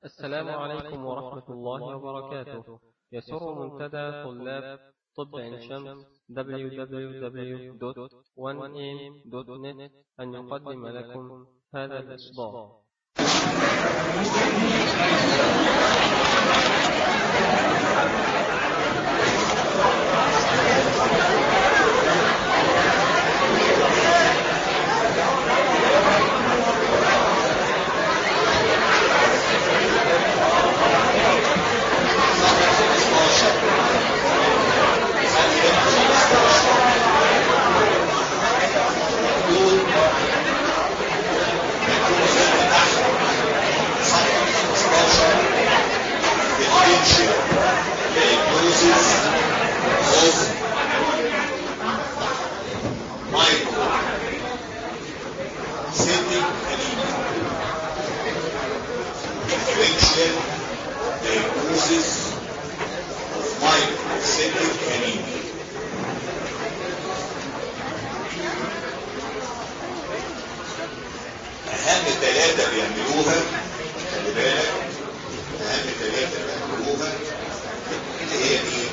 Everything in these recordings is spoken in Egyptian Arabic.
السلام عليكم ورحمة الله وبركاته يسر منتدى طلاب طب عين شمس www.1am.net أن يقدم لكم هذا الإصدار اهم ثلاثة بيعملوها خلي بالك اهم ثلاثة بيعملوها اللي هي ايه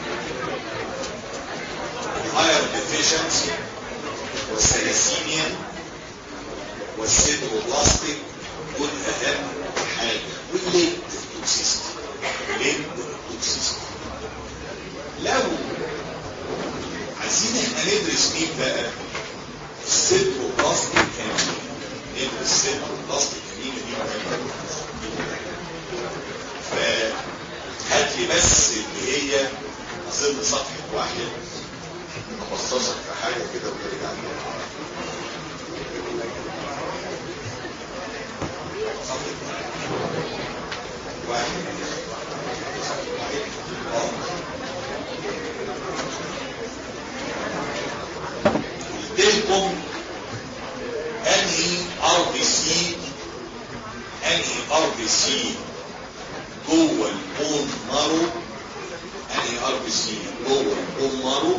الايرون ديفيشنسي والثلاسيميا والسيتروبلاستيك دول اهم حاجة والليد توكسيستي الليد توكسيستي لو عايزين احنا ندرس مين بقى السيتروبلاستيك كان ندرس السيتروبلاستيك كمين دي مهمة فهات لي بس اللي هي اظن صفحة واحد ابصصك في حاجة كده ونرجع لها صفحة واحد اه قلتلكم انهي ار بي سي انهي ار بي سي جوه البون مارو انهي ار بي سي جوه البون مارو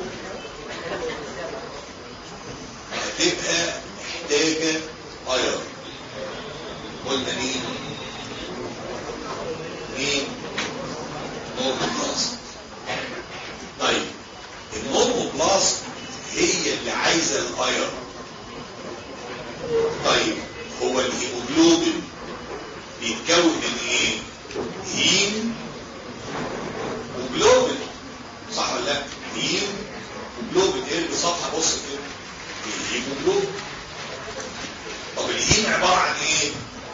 هتبقى محتاجه ايرون قلنا مين مين نورموبلاست طيب النورموبلاست هي اللي عايزه الايرون طيب هو الهيموجلوبين بيتكون من ايه هيم وجلوبين صح ولا لا هيم وجلوبين ايه اللي صفحه بص كده الهيم وجلوبين طب الهيم عباره عن ايه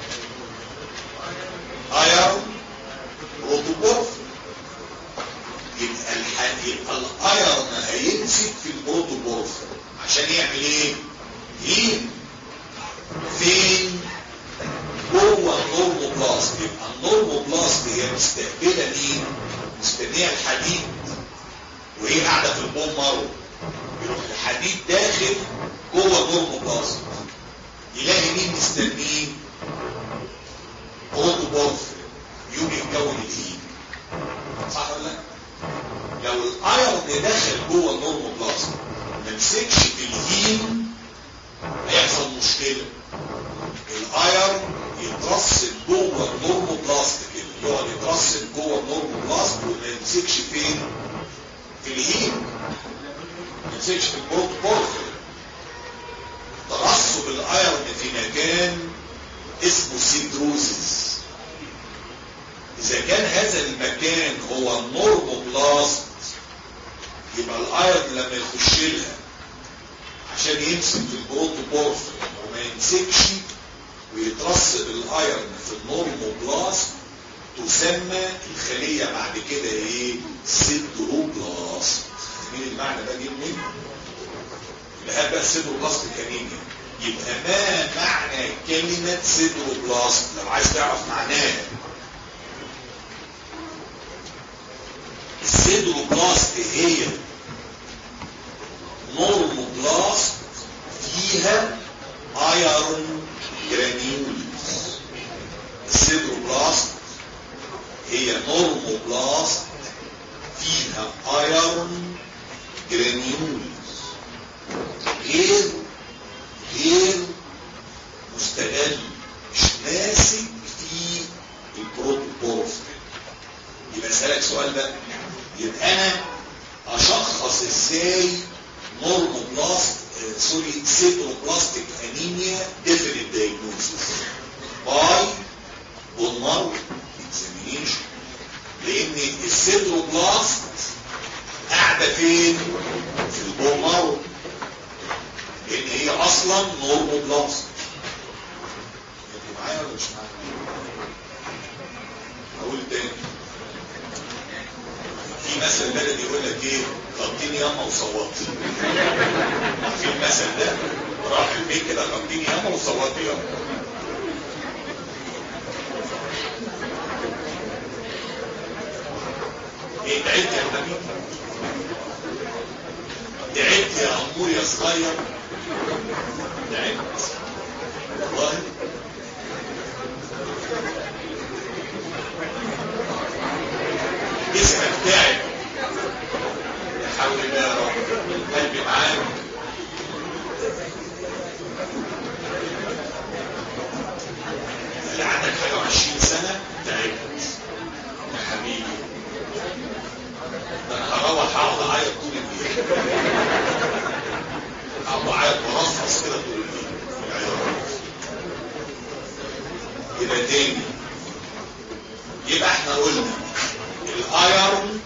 ايرون بروتوبورف يبقى الح... يبقى الايرون هيمسك في البروتوبورف عشان يعمل ايه هيم فين جوه النورموبلاست يبقى النورموبلاست هي مستقبله مين مستنيه الحديد وهي قاعده في البون مارو يروح الحديد داخل جوه النورموبلاست يلاقي مين مستنيه بروتوبورف يوم يتكون الهيم صح ولا لا لو الايرون دخل جوه النورموبلاست ما مسكش في الهيم هيحصل مشكله الايرون يترسب جوه النورموبلاست كده يقعد يترسب جوه النورموبلاست وما يمسكش فين في الهيم ما يمسكش في البروتوبورف ترسب الايرون في مكان اسمه سيدروزيس اذا كان هذا المكان هو النورموبلاست يبقى الايرون لما يخش لها عشان يمسك في البروتوبورف وما يمسكش ويترسب الايرون في النورموبلاست تسمى الخليه بعد كده ايه سيدروبلاست مين المعنى ده جه منين اللي بقى السيدروبلاست كانيميا يبقى ما معنى كلمه سيدروبلاست لو عايز تعرف معناها السيدروبلاست هي نورموبلاست فيها ايرون جرانيولز السيدروبلاست هي نورموبلاست فيها ايرون جرانيولز غير غير مستغل مش ماسك في البروتين اسالك سؤال بقى يبقى انا اشخص ازاي نورموبلاست آه، سوري سيتروبلاستيك انيميا ديفينيت دايجنوستس باي بولمار اكزامينيشن لان السيتروبلاست قاعده فين في البولمار لان هي اصلا نورموبلاست انتوا معايا ولا مش معايا اقول تاني في مثل بلدي يقول لك ايه خبطيني ياما وصوتي في المثل ده راح البيت كده خبطيني ياما وصوتي ياما ايه تعبت يا حبيبي تعبت يا امور يا صغير تعبت والله جسمك تعب لا حول الله يا رب قلبي معاك اللي عندك حاجه وعشرين سنه تعبت يا حبيبي ده انا هروح اقعد اعيط طول الليل اقعد اعيط ورصص كده طول الليل في العياط يبقى تاني يبقى احنا قلنا الايرون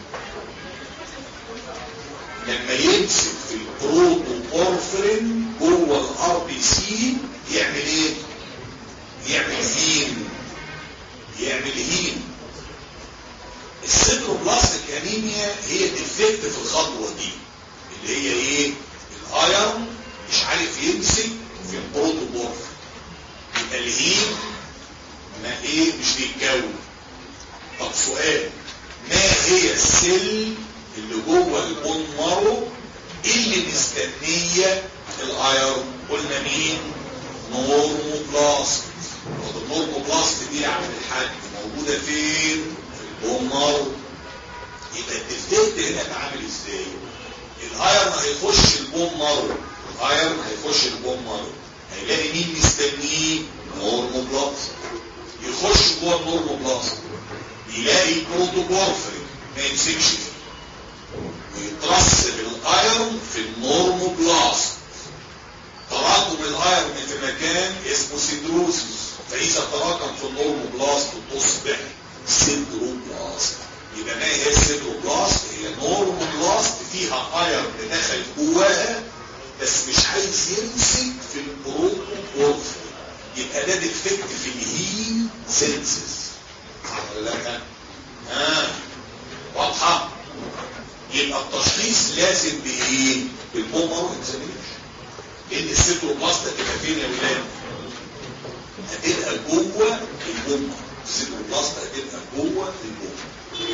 لما يمسك في البروتوبورفرين جوه الار بي سي يعمل ايه؟ يعمل هين يعمل هين السيتروبلاستيك انيميا هي ديفكت في الخطوه دي اللي هي ايه؟ الايرون مش عارف يمسك في البروتوبورفرين يبقى الهين ما ايه مش بيتكون طب سؤال ما هي السيل اللي جوه البون مارو اللي مستنيه الايرون قلنا مين نورموبلاست النورموبلاست دي يا عم الحاج موجوده فين في البون مارو يبقى الديفكت هنا بقى عامل ازاي الايرون هيخش البون مارو الايرون هيخش البون مارو هيلاقي مين مستنيه نورموبلاست يخش جوه النورموبلاست يلاقي البروتوبورفرين ما يمسكش فيه ويترسب الايرون في النورموبلاست تراكم الايرون في مكان اسمه سيدروسيس فاذا تراكم في النورموبلاست تصبح سيدروبلاست يبقى ما هي السيدروبلاست هي نورموبلاست فيها ايرون دخل جواها بس مش عايز يمسك في البروتوبورفرين يبقى ده ديفكت في الهيم سينسز ولا لا ها واضحه يبقى التشخيص لازم بايه بالبومر اكزامينشن لان السيتروبلاست هتبقى فين يا ولاد هتبقى جوه البومر السيتروبلاست هتبقى جوه البومر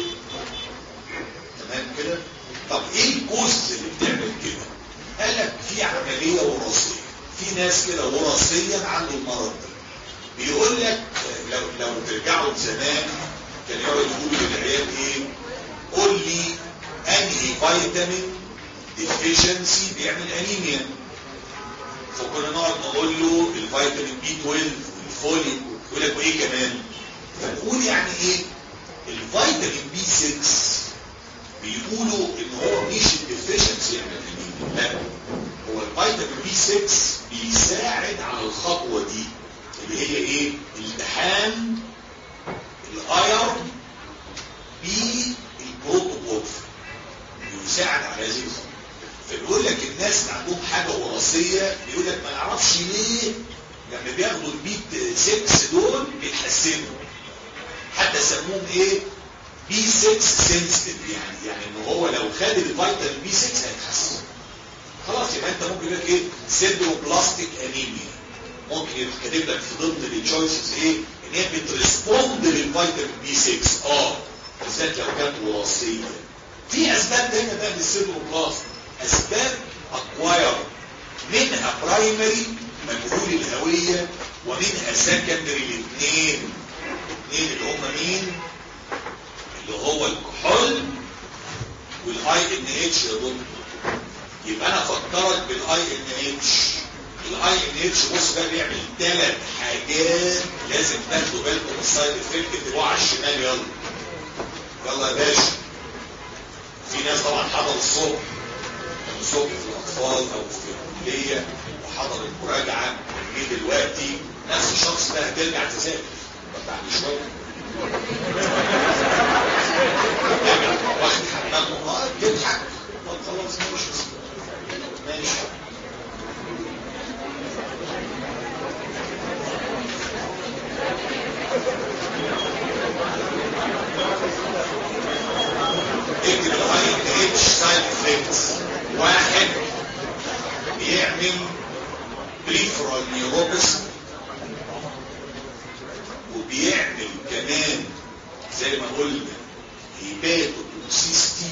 تمام كده طب ايه الكوز اللي بتعمل كده قال لك في عمليه وراثيه في ناس كده وراثيا عنده المرض ده بيقول لك لو لو ترجعوا لزمان كان يقعد يقول للعيال ايه قول لي انهي فيتامين ديفيشنسي بيعمل انيميا فكنا نقعد نقول له الفيتامين بي 12 والفوليك يقول لك وايه كمان فنقول يعني ايه الفيتامين بي 6 بيقولوا ان هو مش الديفيشنسي يعمل انيميا لا هو الفيتامين بي 6 بيساعد على الخطوه دي اللي هي ايه التحام الايرون بالبروتوبورف يساعد على هذه الخطوه فبيقول لك الناس اللي عندهم حاجه وراثيه بيقول لك ما نعرفش ليه لما بياخدوا البيت 6 دول بيتحسنوا حتى سموهم ايه بي 6 سنسيتيف يعني يعني ان هو لو خد الفيتامين بي 6 هيتحسن خلاص يبقى انت ممكن لك ايه سيدروبلاستيك انيميا ممكن يبقى كاتب لك في ضمن التشويسز ايه ان هي بتريسبوند للفيتامين بي 6 اه بالذات لو كانت وراثيه في اسباب تانية بقى للسيدروبلاست اسباب اكواير منها برايمري مجهول الهويه ومنها سكندري الاثنين الاثنين اللي هم مين اللي هو الكحول والاي ان اتش يا دكتور يبقى انا افكرك بالاي ان اتش الاي ان اتش بص ده بيعمل ثلاث حاجات لازم تاخدوا بالكم من السايد افكت تبقوا على الشمال يلا يلا يا باشا في ناس طبعا حضر الصبح الصبح في الاطفال او في الكليه وحضر المراجعه جه دلوقتي نفس الشخص ده هترجع تذاكر طب بعد شويه ترجع واخد حمام اه تضحك طب خلاص ماشي ماشي اكتب الهاي اتش سايد افكتس واحد بيعمل بريفرال نيوروبس وبيعمل كمان زي ما قلنا هيباتوتوكسيستي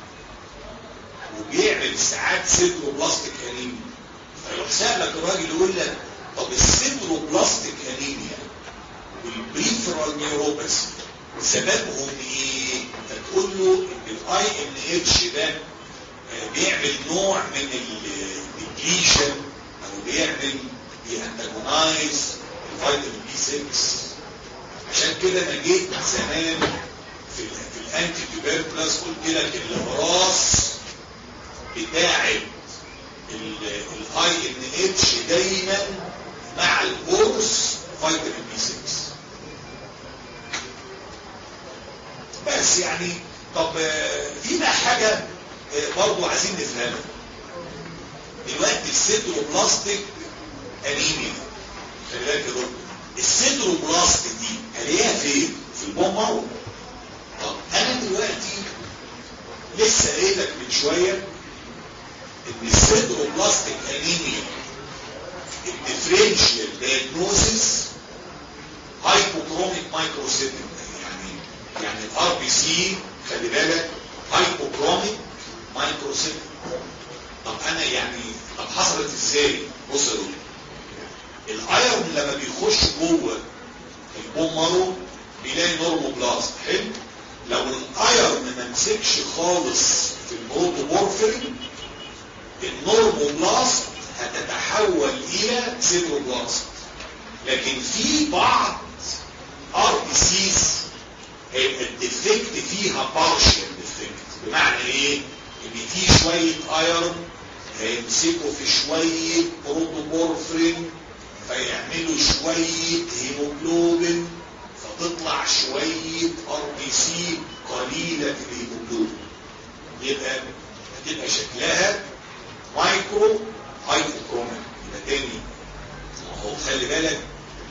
وبيعمل ساعات سيتروبلاستيك انيميا فيروح سألك الراجل يقول لك طب السيتروبلاستيك انيميا والبريفرال نيوروباثي سببهم ايه؟ فتقول له ان الاي ان اتش ده بيعمل نوع من الديجيشن او بيعمل بيانتاجونايز الفيتامين بي 6 عشان كده انا جيت زمان في في الانتي تيوبركلوز قلت لك الاقراص بتاعه الاي ان اتش دايما مع القرص فيتامين بي 6 بس يعني طب في بقى حاجة برضو عايزين نفهمها دلوقتي السيتروبلاستيك انيميا خلي بالك يا دكتور السيتروبلاست دي هلاقيها فين؟ في البون مارو طب انا دلوقتي لسه قايل لك من شويه ان السيتروبلاستيك انيميا الديفرنشال دايجنوزيس هايبوكروميك مايكروسيتم يعني يعني الار بي سي خلي بالك هايبوكروميك مايكروسيتم طب انا يعني طب حصلت ازاي بص يا دكتور الايرون لما بيخش جوه البون مارو بيلاقي نورموبلاست حلو لو الايرون ما مسكش خالص في البروتوبورفرين النورموبلاست هتتحول الى سيتروبلاست لكن في بعض ار بي سيز هيبقى الديفكت فيها بارشال ديفكت بمعنى ايه ان في شويه ايرون هيمسكوا في شويه بروتوبورفرين فيعملوا شوية هيموجلوبين فتطلع شوية ار بي سي قليلة في الهيموجلوبين يبقى هتبقى شكلها مايكرو هايبوكرومين يبقى تاني اهو خلي بالك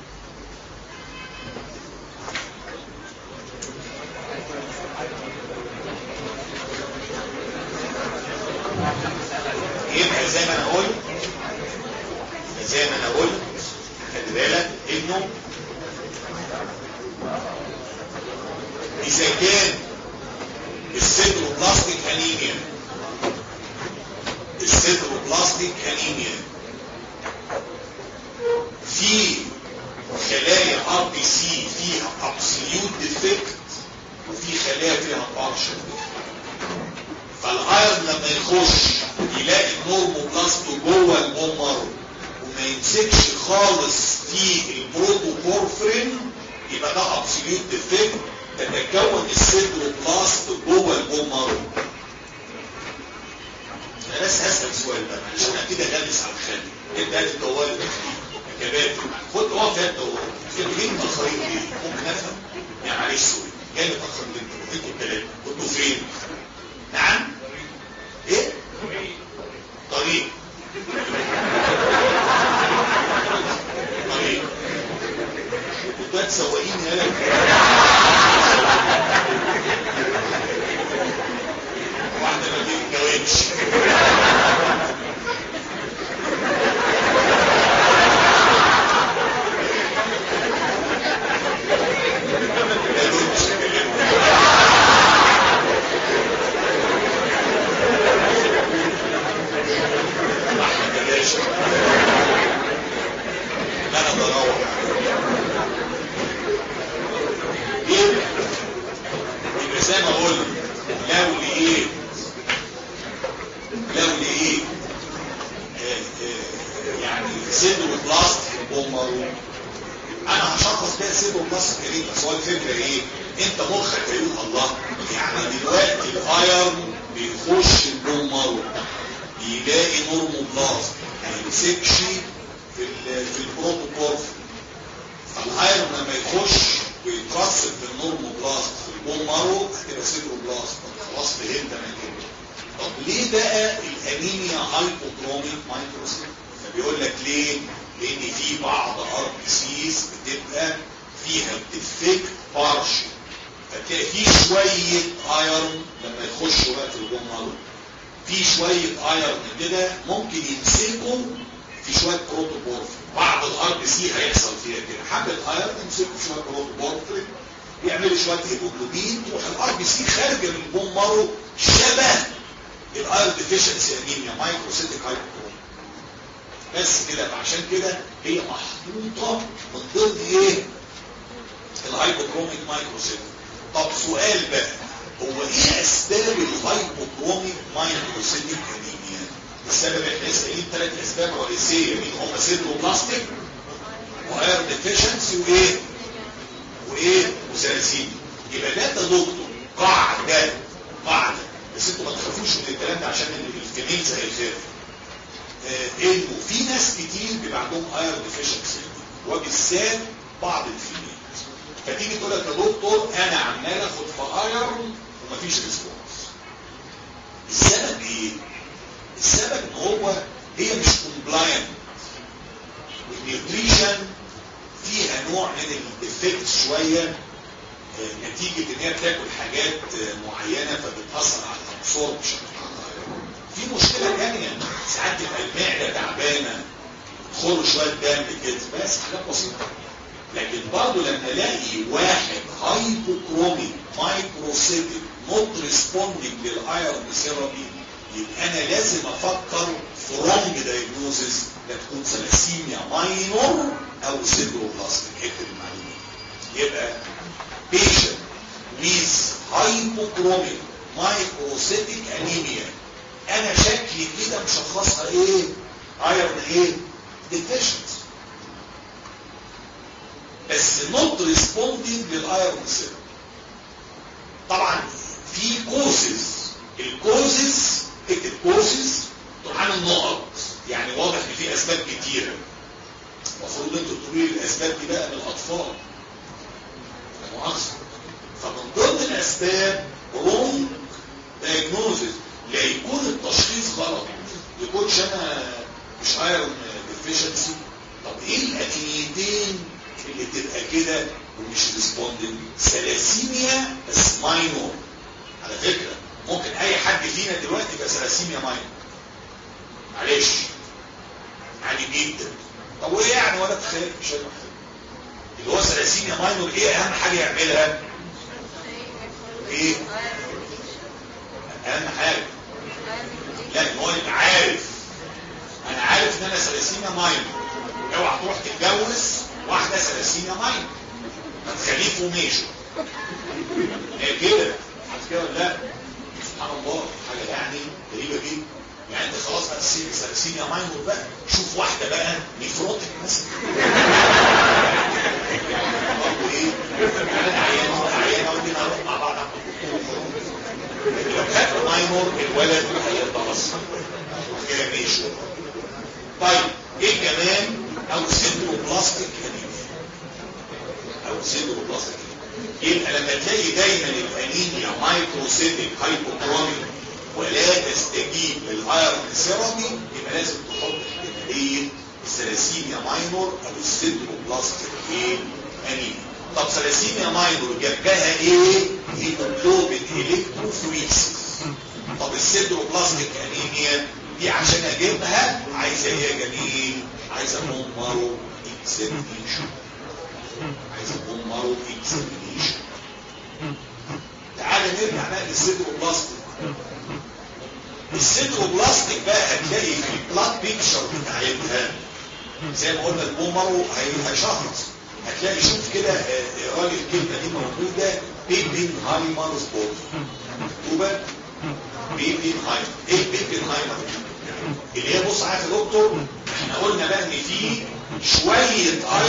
يبقى زي ما انا قلت زي ما انا قلت خلي بالك انه اذا كان السيتروبلاستيك انيميا السيتروبلاستيك انيميا في خلايا ار بي سي فيها ابسوليوت ديفكت وفي خلايا فيها بارشل فالايرن لما يخش يلاقي النورموبلاست جوه البون مارو وما يمسكش خالص في البروتوبورفرين يبقى ده ابسوليوت ديفكت تتكون السيدروبلاست جوه البون مارو انا بس هسال سؤال بقى عشان كده غلس على الخالي انت هات الدوال يا كباتن خد اقف هات الدوال ليه متاخرين ليه؟ ممكن افهم؟ يعني معلش سوري جاي متاخر جدا انتوا الثلاثه كنتوا فين؟ نعم؟ ايه؟ طريق طريق كنتوا سواقين هنا واحدة ما تتجاوبش لا انا بروح ايه انت مخك هيقول الله يعني دلوقتي الايرن بيخش البون مارو يلاقي نورموبلاست ما يمسكش في ال في البروتوكورف فالايرون لما يخش ويترسب في النورموبلاست في البون مارو هتبقى سيدروبلاست خلاص فهمت انا كده طب ليه بقى الانيميا هايبوكروميك مايكروسيت فبيقول لك ليه لان في بعض ار بي سيز بتبقى فيها ديفكت بارشل فتلاقي في شويه ايرون لما يخشوا بقى في البون مارو في شوية ايرن كده ممكن يمسكوا في شوية بروتوبورف بعض الار بي سي هيحصل فيها كده حبة ايرن يمسكوا في شوية بروتوبورف يعملوا شوية هيموجلوبين تروح الار بي سي خارجة من البون مارو شبه الايرن ديفيشنسي انيميا مايكروسيتيك هايبوكروم بس كده فعشان كده هي محطوطة من ضمن ايه الهايبوكروميك مايكروسيتيك طب سؤال بقى هو ايه اسباب الهايبوكروميك مايكروسيتيك انيميا السبب احنا سائلين ثلاث اسباب رئيسيه مين هم سيدروبلاستيك واير ديفيشنسي وايه وايه وسلاسين يبقى ده دكتور قاعده قاعده بس انتوا ما تخافوش من الكلام ده عشان الكمين زي الخير آه انه في ناس كتير بيبقى عندهم اير ديفيشنسي وبالذات بعض الفيميل فتيجي تقول لك يا دكتور انا عمال اخد في ايرون ومفيش ريسبونس السبب ايه السبب ان هو هي مش كومبلاينت والنيوتريشن فيها نوع من الافكت شويه نتيجه ان هي بتاكل حاجات معينه فبتاثر على الابسوربشن في مشكله ثانيه ساعات تبقى المعده تعبانه تدخل شويه دم كده بس حاجات بسيطه لكن برضه لما الاقي واحد هايبوكروميك مايكروسيتيك نوت ريسبوندنج للايرون ثيرابي يبقى انا لازم افكر في رونج دايجنوزز لا تكون ثلاسيميا ماينور او سيدروبلاستيك اكتب المعلومه يبقى patient with hypochromic microcytic anemia انا شكلي كده مشخصها ايه ايرون ايه deficiency بس not responding للايرون سيرم طبعا في كوزز الكوزز اكتب كوزز طبعا النقط يعني واضح ان في اسباب كتيره المفروض انتوا تقولوا لي الاسباب دي بقى من الاطفال مؤاخذه فمن ضمن الاسباب wrong diagnosis لا يكون التشخيص غلط يكونش انا مش ايرون ديفيشنسي طب ايه الانيتين اللي تبقى كده ومش ريسبوندنج سلاسيميا بس ماينور على فكره ممكن اي حد فينا دلوقتي يبقى سلاسيميا ماينور معلش عادي جدا طب وايه يعني ولا تخيل مش هيبقى اللي هو سلاسيميا ماينور ايه اهم حاجه يعملها ايه اهم حاجه لا ان هو يبقى عارف انا عارف ان انا سلاسيميا ماينور اوعى تروح تتجوز واحده سلاسيميا ماينور ما تخليه فوميشن هي كده عايز كده ولا لا سبحان الله حاجه يعني غريبه جدا يعني انت خلاص بقى سلاسيميا ماينور بقى شوف واحده بقى نيفروتك مثلا برضه ايه انا عيان عيان ودي نروح مع بعض لو خدت ماينور الولد هيتبصر كده ماشي طيب ايه كمان او سيدرو بلاستيك او سيدرو بلاستيك يبقى لما تلاقي دايما الانيميا مايكروسيتيك هايبوكروميك ولا تستجيب للايرون ثيرابي يبقى لازم تحط احتماليه الثلاسيميا ماينور او السيدرو بلاستيك ايه انيميا طب ثلاسيميا ماينور جنبها ايه هيموجلوبين الكتروفوريسيس طب السيدرو بلاستيك انيميا دي عشان اجيبها عايزه ايه يا جميل عايزه بون مارو اكسبنيشن عايزه بون مارو اكسبنيشن تعال نرجع بقى للسيدروبلاستيك السيدروبلاستيك بقى هتلاقي في البلاد بيكشر بتاعتها زي ما قلنا البون مارو هيشخص هتلاقي شوف كده اقرا لي الكلمه دي موجوده بيبين هايمر سبوت مكتوبه بيبين هايمر ايه بيبين هايمر اللي هي بص عارف يا دكتور احنا قلنا بقى ان في شويه ايرون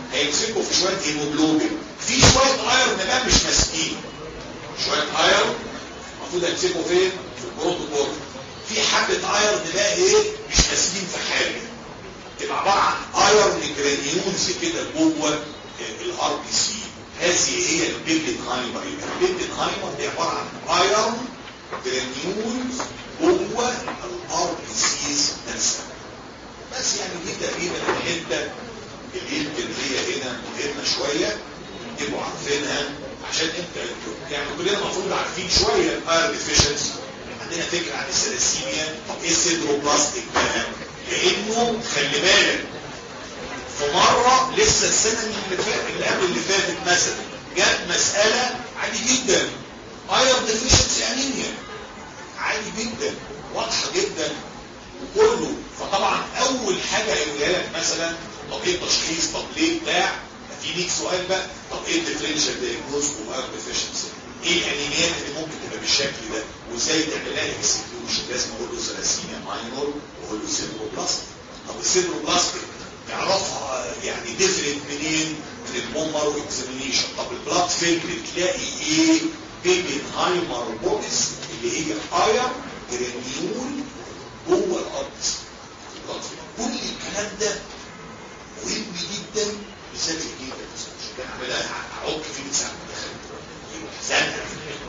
هيمسكوا في شويه هيموجلوبين في شويه ايرون بقى مش ماسكين شويه ايرون المفروض هيمسكوا فين في البروتوكول في حبه ايرون بقى ايه مش ماسكين في حاجه تبقى عباره عن ايرون جرانيولز كده جوه الار بي سي هذه هي البيبلين هايمر البيبلين هايمر دي عباره عن ايرون جرانيولز جوه الار بي سيز نفسها بس يعني دي تقريبا الحته اللي يمكن هي هنا مهمه شويه تبقوا عارفينها عشان انت يعني كلنا المفروض عارفين شويه الاير ديفيشنسي عندنا فكره عن السلاسيميا طب ايه السيدروبلاستيك بقى لانه خلي بالك في مره لسه السنه اللي فاتت اللي قبل اللي فاتت مثلا جت مساله عادي جدا اير ديفيشنسي انيميا عادي جدا واضحه جدا وكله فطبعا اول حاجه هيقولها لك مثلا طب ايه التشخيص طب ليه بتاع في ليك سؤال بقى طب ايه الديفرنشال دايجنوز واير ديفيشنسي ايه الانيميات اللي ممكن تبقى بالشكل ده وازاي تعمل لها اكسكيوشن لازم اقول له ثلاسيميا ماينور واقول له سيدروبلاست طب السيدروبلاست تعرفها يعني ديفرنت منين من البومر اكزامينيشن طب البلاد فيلم تلاقي ايه بيبن هايمر بوكس اللي هي اير جرانيول جوه الارض كل الكلام ده مهم جدا بالذات الجيل ده مش كان عاملها هعك فيه من ساعه ما دخلت زنقه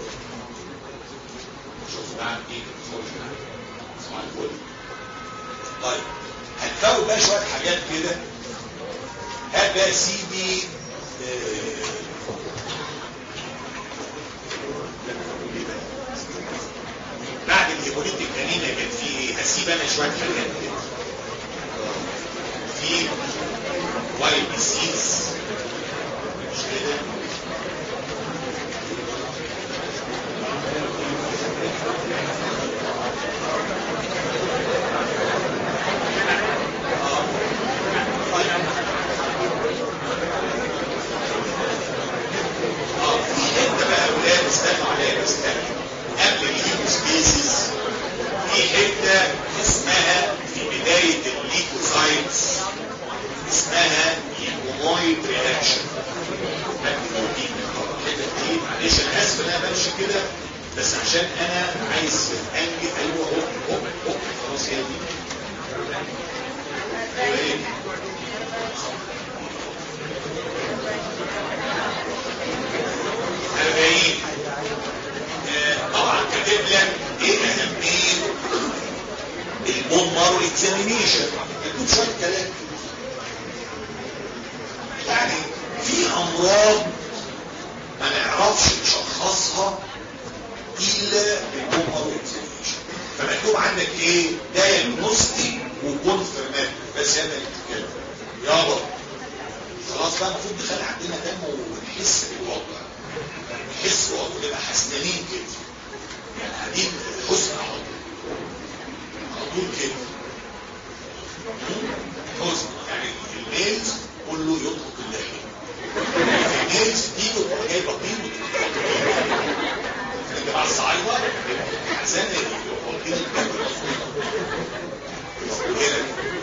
شوف بعمل ايه اسمع الفل طيب هنفوت بقى شويه حاجات كده هات بقى سيدي آه بعد الهيموليتيك انيميا كان في ايه هسيب انا شويه حاجات كده في وايت ديسيز مش كده استنوا عليها استنوا قبل الهيموستاسيس في حته اسمها في بدايه الليكوسايتس اسمها هيمومويد رياكشن معلش انا اسف ان انا بمشي كده بس عشان انا عايز انجز ايوه هوب هوب هوب خلاص هي دي أربعين طبعا كاتب لك ايه اهميه البون مارو اكزامينيشن مكتوب شويه كلام يعني في امراض ما نعرفش نشخصها الا بالبون مارو اكزامينيشن فمكتوب عندك ايه دايجنوستيك وكونفرمات بس هذا الكلام يابا خلاص بقى المفروض نخلي عندنا دم ونحس بالوضع نحس ونبقى حسنانين كده يعني قاعدين حزن على طول على طول كده حزن يعني الميلز كله يطلق اللحية الميلز دي بتبقى جايبه طين انت مع الصعايدة حسن واخدين الكلب المظبوط كده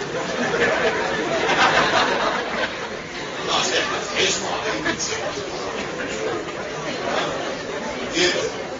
خلاص احنا في حزن وعمالين كده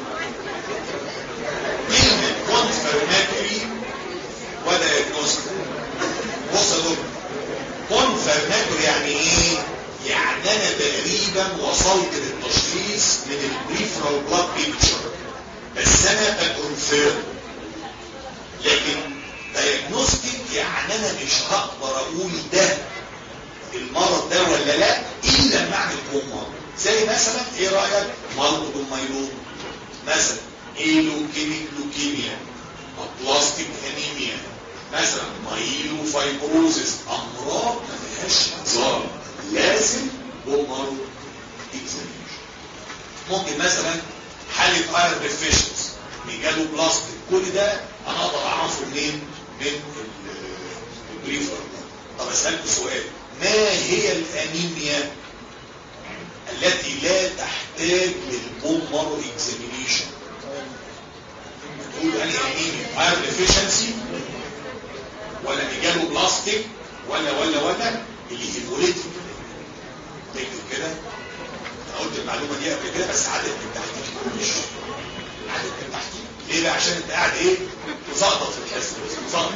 كلمة كونفرماتوري ودايجنوستيك وصلوا كونفرماتوري يعني ايه؟ يعني انا تقريبا وصلت للتشخيص من البريفرال بلاد بيكتشر بس انا بكونفيرم لكن دايجنوستيك يعني انا مش هقدر اقول ده المرض ده ولا لا الا لما اعمل كوما زي مثلا ايه رايك مرض الميلوم مثلا ايلوكيميك لوكيميا بلاستيك انيميا مثلا مايلو فايبروزيس امراض ما فيهاش هزار لازم بومر اكزامينشن ممكن مثلا حاله ايرون ديفيشنس بيجاله بلاستيك كل ده انا اقدر اعرفه منين من البريفر طب اسالك سؤال ما هي الانيميا التي لا تحتاج للبومر اكزامينيشن تقول يعني انيميا ايرون ديفيشنسي ولا بيجاله بلاستيك ولا ولا ولا اللي هيموليتيك تكتب كده انا قلت المعلومه دي قبل كده بس عدد من تحتيك مش عدد من تحتيك ليه بقى عشان انت قاعد ايه مزقطط في الحصه مزقطط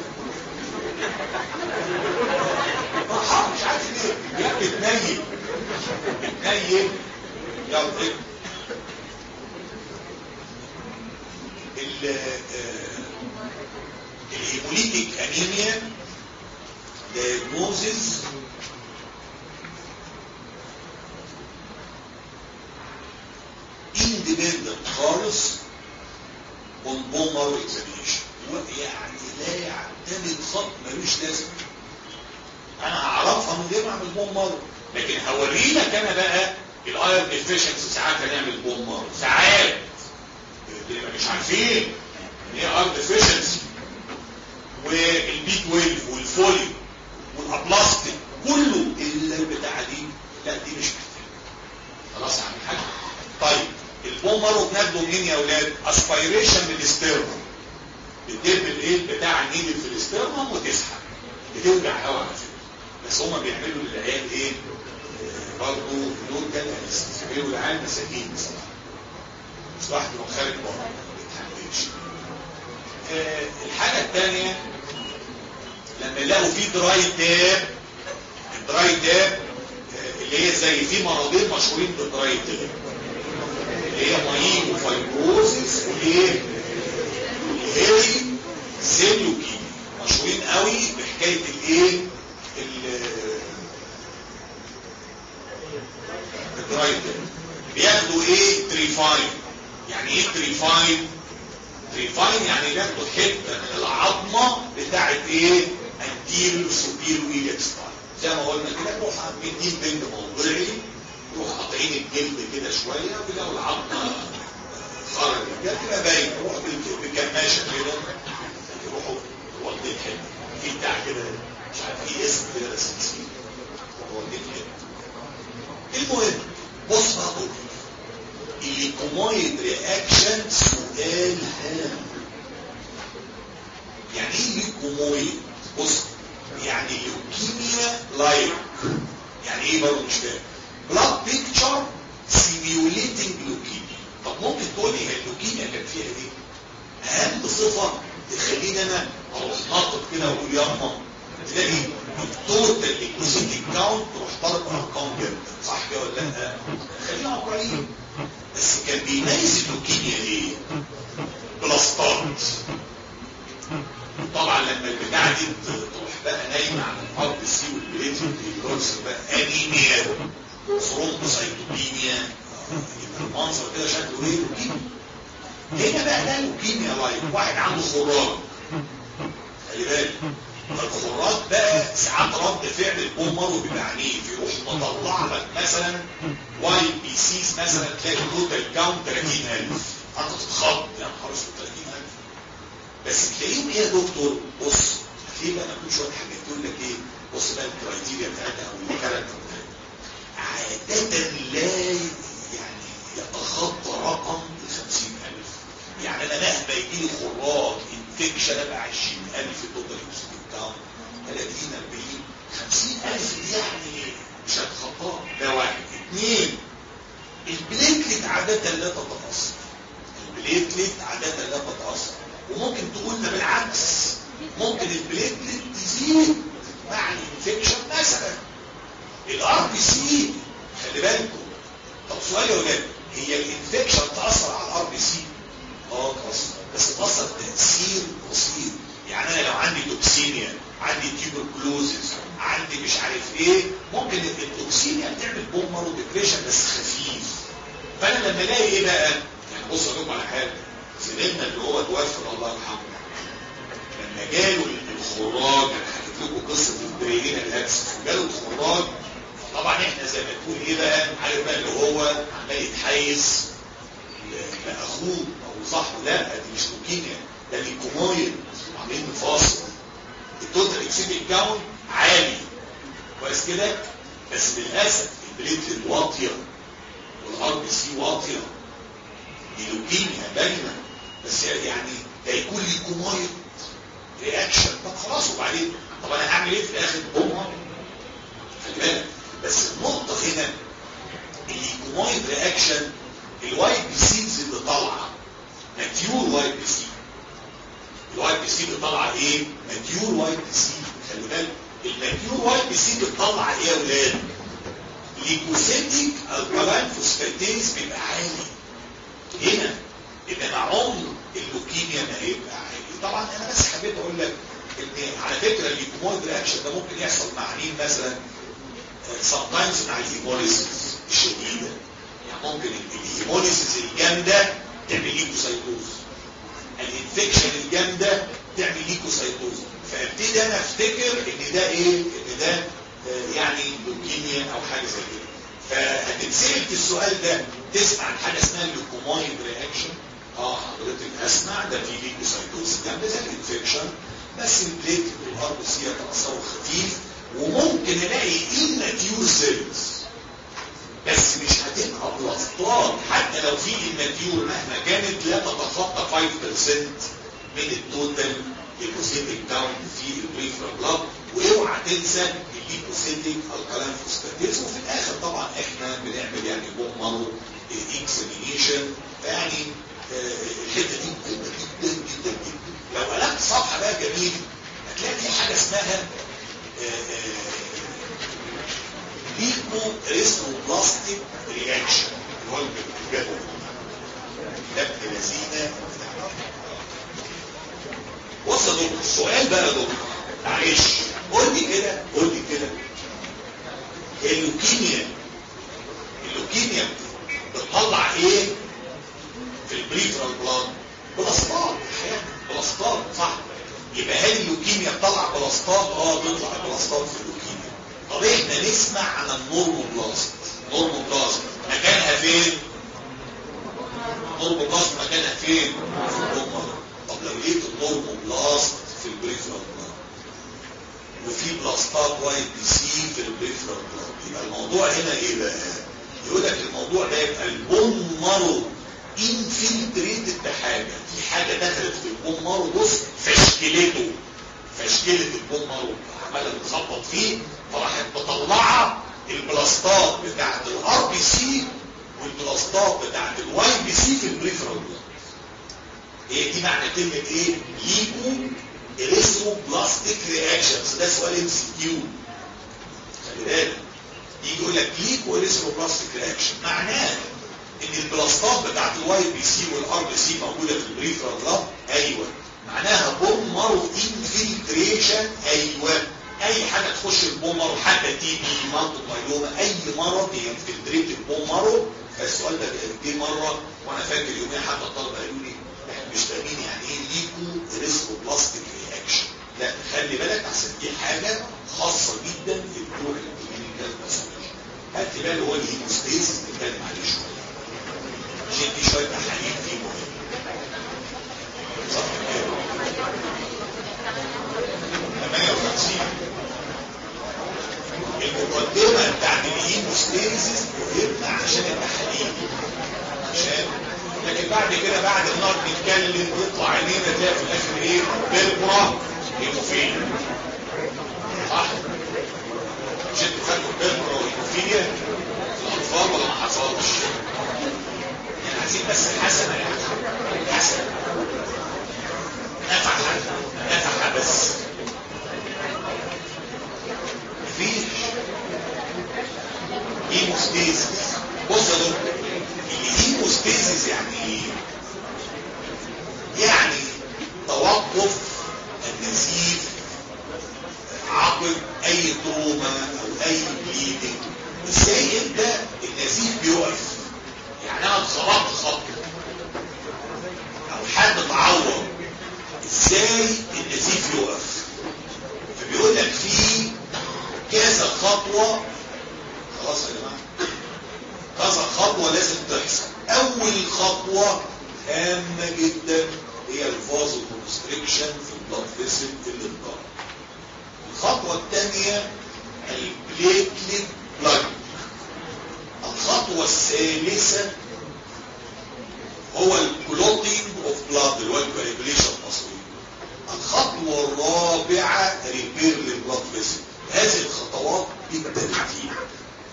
فرحان مش عارف ليه يا بتنيم بتنيم يلا ايه الهيموليتيك انيميا diagnosis independent خالص on bone marrow examination يعني لا يعتمد خط ملوش لازمه انا هعرفها من غير ما اعمل بون مارو لكن هوري لك انا بقى الايرون ديفيشنسي ساعات هنعمل بون مارو ساعات اللي مش عارفين ان هي ايرون ديفيشنسي والبي 12 والفوليو والابلاستيك كله الا البتاعه دي لا دي مش محتاجه خلاص عم حاجه طيب البون مارو بناخده منين يا اولاد اسبيريشن من الاستيرنم بتدب الايه بتاع النيل في الاستيرنم وتسحب بتوجع قوي على فكره بس هما بيعملوا للعيال ايه آه برضه لوكال بيعملوا العيال مساكين بصراحه مش واحد يروح خارج بره ما بيتحملش آه الحاجه الثانيه لما يلاقوا في دراي تاب الدراي تاب آه اللي هي زي في مرضين مشهورين بالدراي تاب اللي هي مايين وفايبروزس وايه الهيري سيلوكي مشهورين قوي بحكايه الايه الدرايف بياخدوا ايه تريفاين يعني ايه تريفاين تريفاين يعني بياخدوا حته من العظمه بتاعه ايه انتيريو سوبيرو ايلكستاين زي ما قلنا كده نروح مدين بنج موضعي نروح قاطعين الجلد كده شويه ويلاقوا العظمه خرجت كده تبقى باين نروح بالكماشه كده يروحوا واخدين حته في بتاع كده مش عارف في اسم كده بس نسيت واخدين حته المهم بص بقى دول الليكومويد رياكشن سؤال هام يعني ايه ليكومويد بص يعني ليوكيميا لايك يعني ايه برضه مش فاهم بلاد بيكتشر سيميوليتنج لوكيميا طب ممكن تقول لي هي اللوكيميا كان فيها ايه اهم صفه تخليني انا اروح ناطط كده واقول ياما تلاقي التوتال ايكوسيتيك كاونت تروح طالب ارقام جدا صح كده ولا لا خلينا عقلانيين بس كان بيميز اللوكيميا ايه بلاستات طبعا لما البتاعه دي تروح بقى نايمه على الارض سي والبليت والبليت بقى انيميا ثرومبوسايتوبينيا يبقى المنظر كده شكله ايه لوكيميا هنا بقى ده لوكيميا لايك واحد عنده خراج خلي بالك الخراج بقى ساعات رد فعل البومر بيبقى عنيف يروح مطلع لك مثلا واي بي سيز مثلا تلاقي التوتال كاونت 30000 انت تتخض يا نهار اسود 30000 بس تلاقيهم ايه يا دكتور بص هتلاقيه بقى مكتوب شويه حاجات تقول لك ايه بص بقى الكرايتيريا بتاعتها او الكاركتر عادة لا يعني يتخطى رقم ال 50000 يعني انا مهما يجي لي خراج انفكشن ابقى 20000 توتال يوسف بتاعه 30 40 50000 دي يعني مش هتخطاها ده واحد اثنين البليتلت عادة لا تتأثر البليتلت عادة لا تتأثر وممكن تقول ده بالعكس ممكن البليتلت تزيد مع الانفكشن مثلا الار بي سي خلي بالكم طب سؤال يا ولاد هي الانفكشن تأثر على الار بي سي اه تأثر بس تأثر تأثير بسيط يعني انا لو عندي توكسيميا عندي تيوبركلوزز عندي مش عارف ايه ممكن التوكسيميا بتعمل بومر وديبريشن بس خفيف فانا لما الاقي ايه بقى يعني بص اقول على حاجه زميلنا اللي هو توفى الله يرحمه لما جاله الخراج انا حكيت لكم قصه البريلين الاكس جاله الخراج طبعا احنا زي ما تقول ايه بقى عارف بقى اللي هو عمال يتحيز لاخوه او صاحبه لا دي مش لوكيميا ده ليكومويد عاملين مفاصل التوتال اكسيدنج كاونت عالي كويس كده بس للاسف البليتلت واطيه والار بي سي واطيه دي لوكيميا باينه بس يعني ده يكون ليكومويد رياكشن طب خلاص وبعدين طب انا هعمل ايه في الاخر هو خلي بالك بس النقطة هنا الليكومويد رياكشن الوايت بي سيز اللي طالعة ماتيور وايت بي سي الوايت بي سي اللي طالعة ايه؟ ماتيور وايت بي سي خلي بالك الماتيور وايت بي سي بتطلع ايه يا ولاد؟ ليكوسيتيك الكالين فوسفاتيز بيبقى عالي هنا انما عمر اللوكيميا ما هيبقى عالي طبعا انا بس حبيت اقول لك ان على فكره الليكومويد رياكشن ده ممكن يحصل مع مين مثلا sometimes مع الهيموليسيس الشديده يعني ممكن الهيموليسيس الجامده تعمل ليكوسايتوز الانفكشن الجامده تعمل ليكوسايتوز فابتدي انا افتكر ان ده ايه ان ده يعني لوكيميا او حاجه زي كده فهتتسال في السؤال ده تسمع عن حاجه اسمها الليكومويد رياكشن اه حضرتك اسمع ده في ليكوسايتوز جامده زي الانفكشن بس البليت والارض سي تاثره خفيف وممكن الاقي immature سيلز بس مش هتبقى بلاستات حتى لو في immature مهما كانت لا تتخطى 5% من التوتال ليكوسيتيك كاونت في البريفرال بلاد واوعى تنسى الليكوسيتيك الكالين فوسفاتيز وفي الاخر طبعا احنا بنعمل يعني بوم مارو اكسامينيشن فيعني الحته دي مهمه جدا جدا جدا لو قلبت صفحه بقى جميل هتلاقي في حاجه اسمها ليكو ريسوبلاستيك رياكشن اللي هو الجدول ده ابن لذينه بص يا دكتور السؤال بقى يا دكتور معلش قول لي كده قول لي كده اللوكيميا اللوكيميا بتطلع ايه في البريفرال بلاد بلاستات بلاستات صح يبقى هل اللوكيميا بتطلع بلاستات اه بتطلع بلاستات في اللوكيميا طب احنا نسمع عن النورموبلاست نورموبلاست مكانها فين النورموبلاست مكانها فين طب لو لقيت النورموبلاست في البريفرال بلاد وفي بلاستات واي بي سي في البريفرال بلاد يبقى الموضوع هنا ايه بقى يقول لك الموضوع ده يبقى البون مارو انفلتريتد بحاجه في حاجه دخلت في البون مارو بص فشكلته فشكلت البون مارو عماله بتخبط فيه فراحت مطلعه البلاستات بتاعت الار بي سي والبلاستات بتاعت الواي بي سي في البريفرال بلاد هي دي معنى كلمه ايه ليكو اريثرو بلاستيك رياكشنز ده سؤال ام سي كيو خلي بالك يجي يقول لك ليكو اريثرو بلاستيك رياكشن معناه ان البلاستات بتاعت الواي بي سي والار بي سي موجوده في البريفرال بلاد ايوه معناها بومر انفلتريشن ايوه اي حاجه تخش البومر حتى تي بي مالتو مايلوما اي مرض ينفلتريت البومر السؤال ده جه مره وانا فاكر يومين حتى الطلبه قالوا لي احنا مش فاهمين يعني ايه ليكو ريسكو بلاستيك رياكشن لا خلي بالك عشان دي حاجه خاصه جدا في بتوع الكلينيكال باثولوجي هات بالك هو الهيموستيز نتكلم عليه شويه عشان دي شويه تحاليل فيه مهم صح كده 58 المقدمه بتاعت الهيموستيزيس مهمه عشان التحاليل عشان لكن بعد كده بعد ما نقعد نتكلم ويطلع عينينا تلاقي في الاخر ايه بلبرا هيموفيليا صح مش انتوا خدتوا بلبرا وهيموفيليا في الاطفال ولا ما حصلش يعني عايزين بس حسنه يعني حسنه نفع نفع بس مفيش هيموستيزيس بص يا دكتور الهيموستيزيس يعني ايه؟ يعني توقف النزيف عقب اي تروما او اي بليدنج ازاي انت النزيف بيقف يعني انا اتخبطت خبطه او حد اتعور ازاي النزيف يقف فبيقول لك في كذا خطوة خلاص يا جماعة كذا خطوة لازم تحصل اول خطوة هامة جدا هي الفازو كونستريكشن في البلاد فيسل في الانضاء الخطوة الثانية البليتلت بلاج الخطوة الثالثة هو الكلوتينج اوف بلاد اللي هو الكوagulation المصري الخطوة الرابعة ريبير للبلاد فيسل هذه الخطوات بالترتيب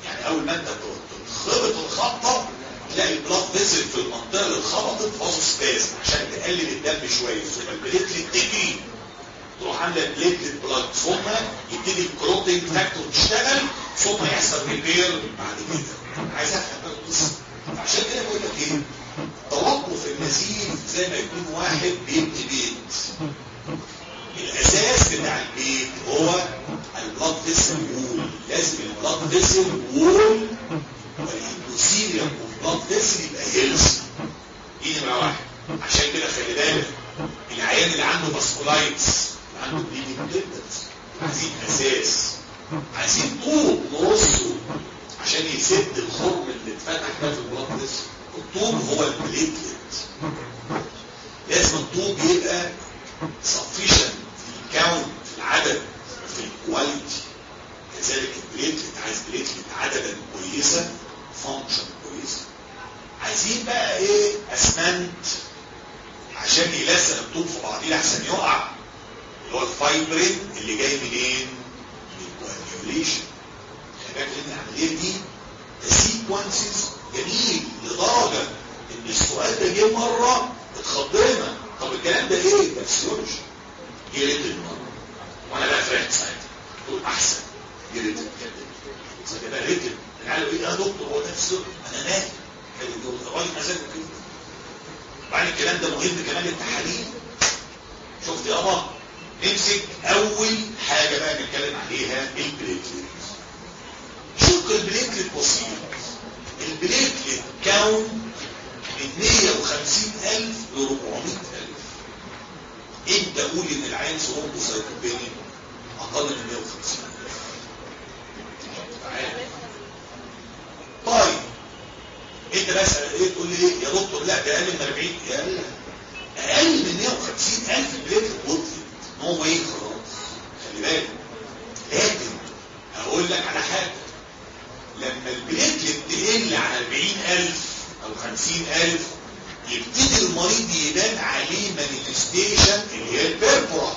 خبطت فازو سباز عشان تقلل الدم شويه ثم البليتلت تجري تروح عامله بليتلت بلاد ثم يبتدي الكلوتنج فاكتور تشتغل ثم يحصل ريبير بعد كده عايز افهم بقى القصه عشان كده بقول لك ايه توقف النزيف زي ما يكون واحد بيبني بيت الاساس بتاع البيت هو البلاد فيسل وول لازم البلاد فيسل وول والاندوثيليوم اوف بلاد فيسل يبقى هيلث دي نمره واحد عشان كده خلي بالك العيان اللي عنده باسكولايتس اللي عنده بليدنج بليتس عايزين اساس عايزين طوب نرصه عشان يسد الخرم اللي اتفتح ده في البلاد فيسل الطوب هو البليتلت لازم الطوب يبقى sufficient في الكاونت في العدد في الكواليتي كذلك البليتلت عايز بليتلت عددا كويسه فانكشن كويسه عايزين بقى ايه اسمنت عشان يلزق الطوب في بعضيه احسن يقع اللي هو الفايبرين اللي جاي منين؟ من الكوانيوليشن خلي بالك ان العمليه دي سيكونسز جميل لدرجه ان السؤال ده جه مره اتخضينا طب الكلام ده ايه؟ بكسيولوجي جه ريتن مره وانا بقى فرحت ساعتها قلت احسن جه ريتن كده بقى ريتن انا قالوا ايه يا دكتور هو ده في انا نايم قالوا يقول الراجل مزاجه كده وبعدين الكلام ده مهم كمان للتحاليل شفت يابا نمسك اول حاجه بقى نتكلم عليها البليتلت شق البليتلت بسيط البليتلت كاون من 150000 ل 400000 انت قول ان العين سرومبو سايكوبيني اقل من 150000 طيب انت بس ايه تقول لي ايه يا دكتور لا ده اقل من 40 يا لا اقل من 150000 بليتلت وطلت نو واي خلاص خلي بالك لكن هقول لك على حاجه لما البليتلت تقل عن 40000 او 50000 يبتدي المريض يبان عليه مانيفستيشن اللي هي البيربورا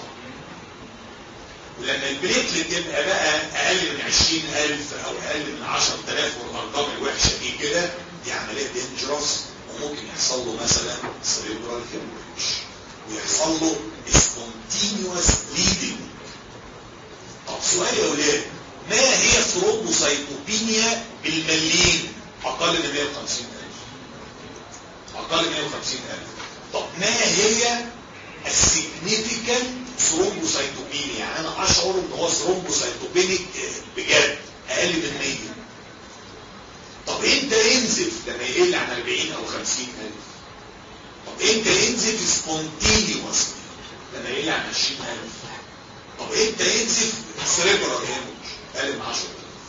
ولما البليتلت يبقى بقى اقل من 20000 او اقل من 10000 والارقام الوحشه دي كده دي عمليه دينجرس وممكن يحصل له مثلا سيريبرال هيموريج ويحصل له سبونتينيوس بليدنج طب سؤال يا ولاد ما هي ثرومبوسايتوبينيا بالمليين اقل من 150000 اقل من 150000 طب ما هي السيجنيفيكانت ثرومبوسايتوبينيا يعني انا اشعر ان هو ثرومبوسايتوبينيك بجد اقل من 100 طب امتى ينزف لما يقل عن 40 او 50000 طب امتى ينزف سبونتينيوس لما يقل عن 20000 طب امتى ينزف سريبرال هيموج اقل من 10000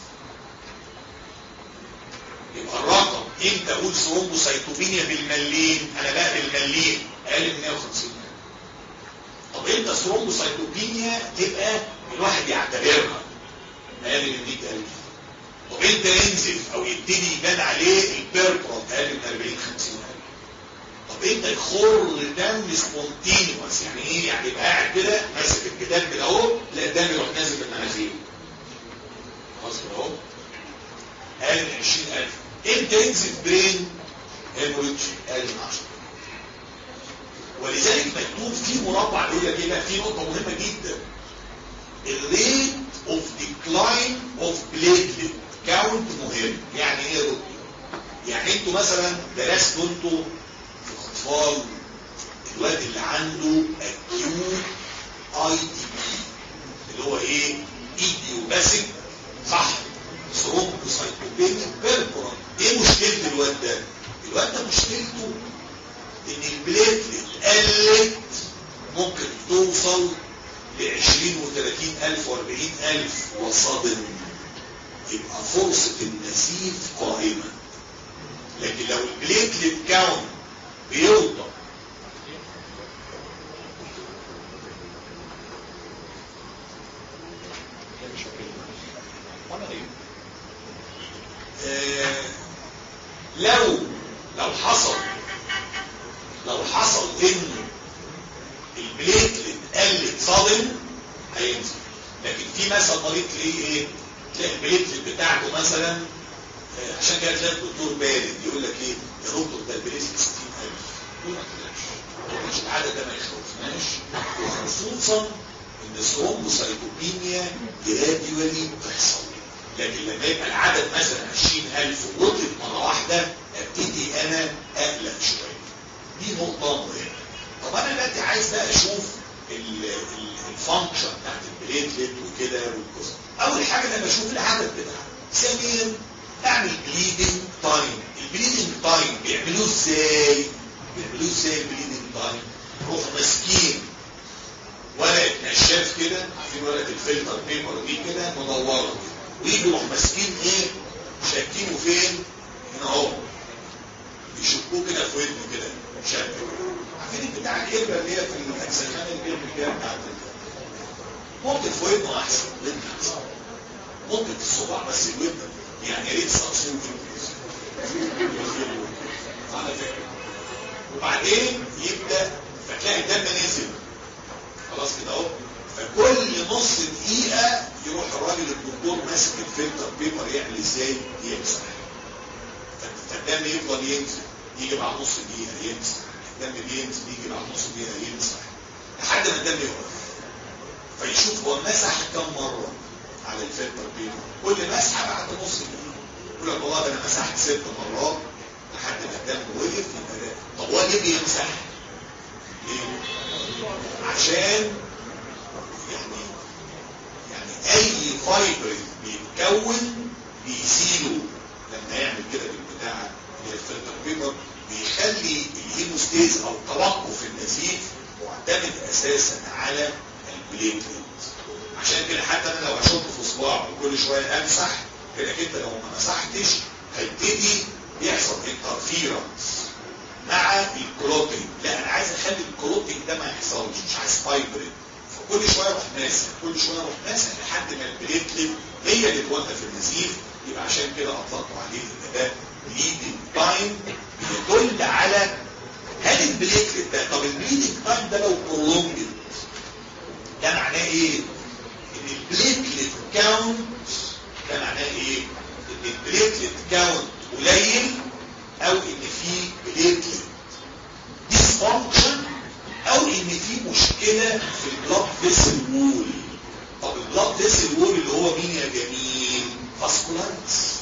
يبقى الرقم امتى اقول ثرومبوسايتوبينيا بالمليين انا بقى بالمليين اقل من 150 طب امتى ثرومبوسايتوبينيا تبقى الواحد يعتبرها اقل من 100000 طب امتى ينزف او يبتدي يبان عليه البيربرال اقل من 40 50000 طب امتى يخر دم سبونتينيوس يعني ايه يعني يبقى قاعد كده ماسك الكتاب كده اهو تلاقي الدم يروح نازل من مناخيره خلاص كده اهو اقل من 20000 امتى ينزل برين هيموريدج اقل من 10 ولذلك مكتوب في مربع بيقول لك ايه بقى في نقطه مهمه جدا الريت اوف ديكلاين اوف بليتلت كاونت مهم يعني ايه يا دكتور يعني انتوا مثلا درستوا انتوا في الاطفال الواد اللي عنده اكيوت اي تي بي اللي هو ايه ايديوباسيك صح ثرومبوسايتوبينيك بيربورا ايه مشكله الواد ده الواد ده مشكلته ان البليتلت قلت ممكن توصل ل 20 و30 الف و40 الف وصدم يبقى فرصة النزيف قائمة لكن لو البليتلت كاونت بيوضع آه لو لو حصل لو حصل ان البليتلت قلت صادم هينزل لكن في مثلا مريض تلاقيه ايه تلاقي البليتلت بتاعته مثلا آه عشان كده تلاقي الدكتور بارد يقول لك ايه يا دكتور ده البليتلت 60000 جراديولي تحصل لكن لما يبقى العدد مثلا 20000 وطلب مره واحده ابتدي انا اقلق شويه دي نقطه مهمه طب انا دلوقتي عايز بقى اشوف الفانكشن بتاعت البليتلت وكده والجزء اول حاجه انا بشوف العدد بتاعها ثانيا اعمل بليدنج تايم البليدنج تايم بيعملوه ازاي بيعملوه ازاي البليدنج تايم روح ماسكين ورقه نشاف كده عارفين ورقه الفلتر بيبر دي كده مدوره كده ويجوا يروحوا ماسكين ايه شاكينه فين هنا اهو يشكوه كده في ودنه كده شاك عارفين بتاع الابره اللي هي في الاجسام الابره اللي هي بتاعت ممكن في ودنه احسن ودنه احسن ممكن الصباع بس الودن يعني يا ريت صرصور على فكره وبعدين يبدا فتلاقي الدم نزل خلاص كده اهو فكل نص دقيقه يروح الراجل الدكتور ماسك الفلتر بيبر يعمل ازاي يمسح فالدم يفضل ينزل يجي بعد نص دقيقه يمسح الدم بينزل يجي بعد نص دقيقه يمسح لحد ما الدم يوقف فيشوف هو مسح كم مره على الفلتر بيبر كل مسحه بعد نص دقيقه يقول لك والله ده انا مسحت ست مرات لحد ما الدم وقف يبقى ده طب هو ليه بيمسح؟ ليه؟ عشان يعني يعني اي فايبر بيتكون بيزيله لما يعمل كده بالبتاع اللي الفلتر بيبر بيخلي الهيموستيز او توقف النزيف معتمد اساسا على البليتلت عشان كده حتى انا لو هشط في صباعي وكل شويه امسح كده كده لو ما مسحتش هيبتدي يحصل انترفيرنس مع الكلوتنج لا انا عايز اخلي الكلوتنج ده ما يحصلش مش عايز فايبرين فكل شويه اروح ماسك كل شويه اروح ماسك لحد ما البليتلت هي اللي توقف النزيف يبقى عشان كده اطلقوا عليه ان ده بليدنج تايم بيدل على هل البليتلت ده طب البليدنج تايم ده لو برولونجد ده معناه ايه؟ ان البليتلت كاونت ده معناه ايه؟ ان البليتلت كاونت قليل او ان في بليتلت ديسفانكشن او ان في مشكلة في البلاد فيسل وول طب البلاد فيسل وول اللي هو مين يا جميل فاسكولايتس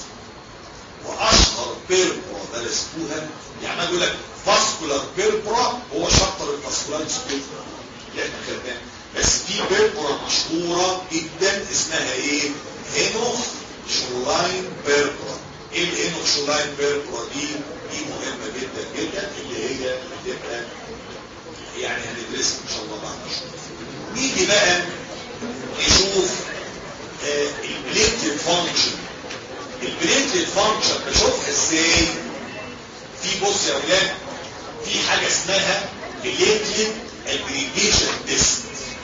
واشهر بيربرا درستوها يعني يقول لك فاسكولار بيربرا هو شطر الفاسكولايتس بيربرا اللي احنا خدناه بس في بيربرا مشهورة جدا اسمها ايه هينوخ شولاين بيربرا ايه الهينوخ شولاين بيربرا دي دي مهمة جدا جدا اللي هي بتبقى يعني هندرسها ان شاء الله بعد شوية نيجي بقى نشوف آه البليتلت فانكشن البليتلت فانكشن بشوفها ازاي في بص يا اولاد في حاجة اسمها بليتلت اجريجيشن تيست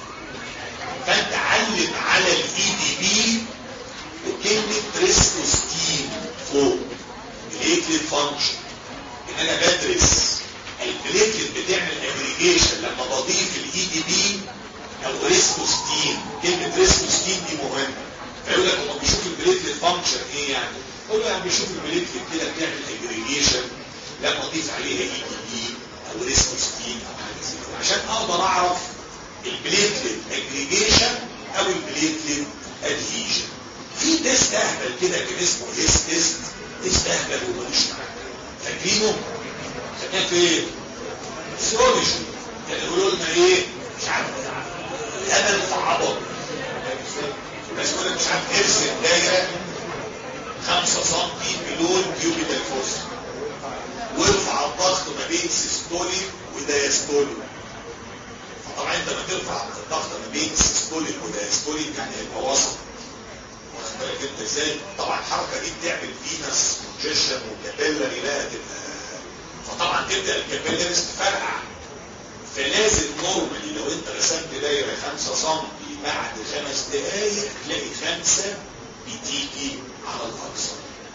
فانت علم على الاي دي بي وكلمة تريستوستين فوق بليتلت فانكشن ان انا بدرس البليتلت بتعمل اجريجيشن لما بضيف الاي دي بي او ريسكوستين كلمة ريسكوستين دي مهمة فيقول لك هو بيشوف البليتلت فانكشن ايه يعني يقول له يعني بيشوف البليتلت كده بتعمل اجريجيشن لما اضيف عليها اي دي بي او ريسكوستين او حاجه زي كده عشان اقدر اعرف البليتلت اجريجيشن او البليتلت ادهيجن في تيست اهبل كده كان اسمه هيس تيست تيست اهبل وملوش معنى فاكرينه؟ كان في ايه؟ سيولوجي كان يقولوا لنا ايه؟ مش عارف الامل في عضل بس يقول لك مش عارف ارسم دايره 5 سم بلون كيوبيتال فوس وارفع الضغط ما بين سيستولي ودايستولي فطبعا انت لما ترفع الضغط ما بين سيستولي ودايستولي يعني هيبقى وسط واخد بالك انت ازاي؟ طبعا الحركه دي بتعمل فينس كونجيشن وكابيلاري لا تبقى فطبعا تبدا الكابيلاريز تفرقع فلازم نورمالي لو انت رسمت دايره 5 سم بعد خمس دقائق تلاقي خمسه بتيجي على الاقصى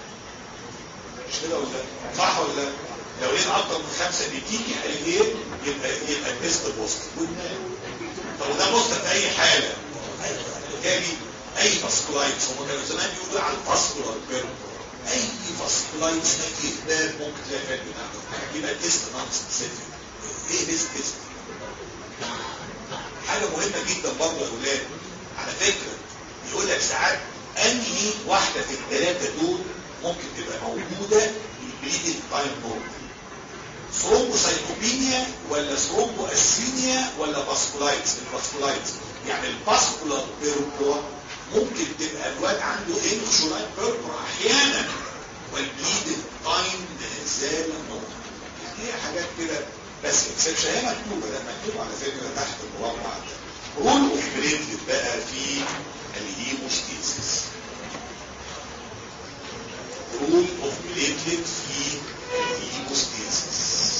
مش كده ولا صح ولا لا؟ لو لقينا اكتر من خمسه بتيجي عليه يبقى يبقى التست بوزيتيف طب وده بوزيتيف في اي حاله بالتالي اي فاسكولايتس هم كانوا زمان بيقولوا على الفاسكولار بيرب اي فاسكولايتس اي اهبال ممكن تلاقي فات بتاعته يبقى تيست نون سبيسيفيك ايه ديس تيست حاجه مهمه جدا برضه يا اولاد على فكره يقول لك ساعات انهي واحده في الثلاثه دول ممكن تبقى موجوده البليدنج تايم نورمال ثرومبوسايتوبينيا ولا ثرومبو اسفينيا ولا باسكولايتس الباسكولايتس يعني الباسكولار بيربرا ممكن تبقى الواد عنده انكشولايت بيربرا احيانا والبليدنج تايم زال نورمال هي حاجات كده بس اكسبشن هي مكتوبه ده مكتوب على فكره تحت المربع ده رول اوف بليدنج بقى في الهيموستيسيس رول اوف بليتلت في الهيموستيسيس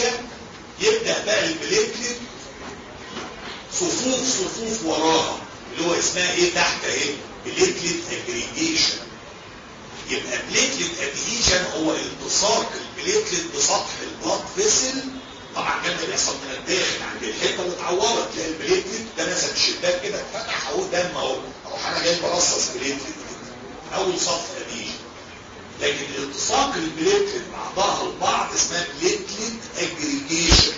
صفوف صفوف وراها اللي هو اسمها ايه تحت اهي بليتلت اجريجيشن يبقى بليتلت ادهيجن هو التصاق البليتلت بسطح البلاد فيسل طبعا كان ده بيحصل من الداخل عند الحته اللي اتعورت تلاقي البليتلت ده نزل الشباك كده اتفتح اهو دم اهو اروح انا جاي برصص بليتلت كده اول سطح ادهيجن لكن التصاق البليتلت بعضها البعض اسمها بليتلت اجريجيشن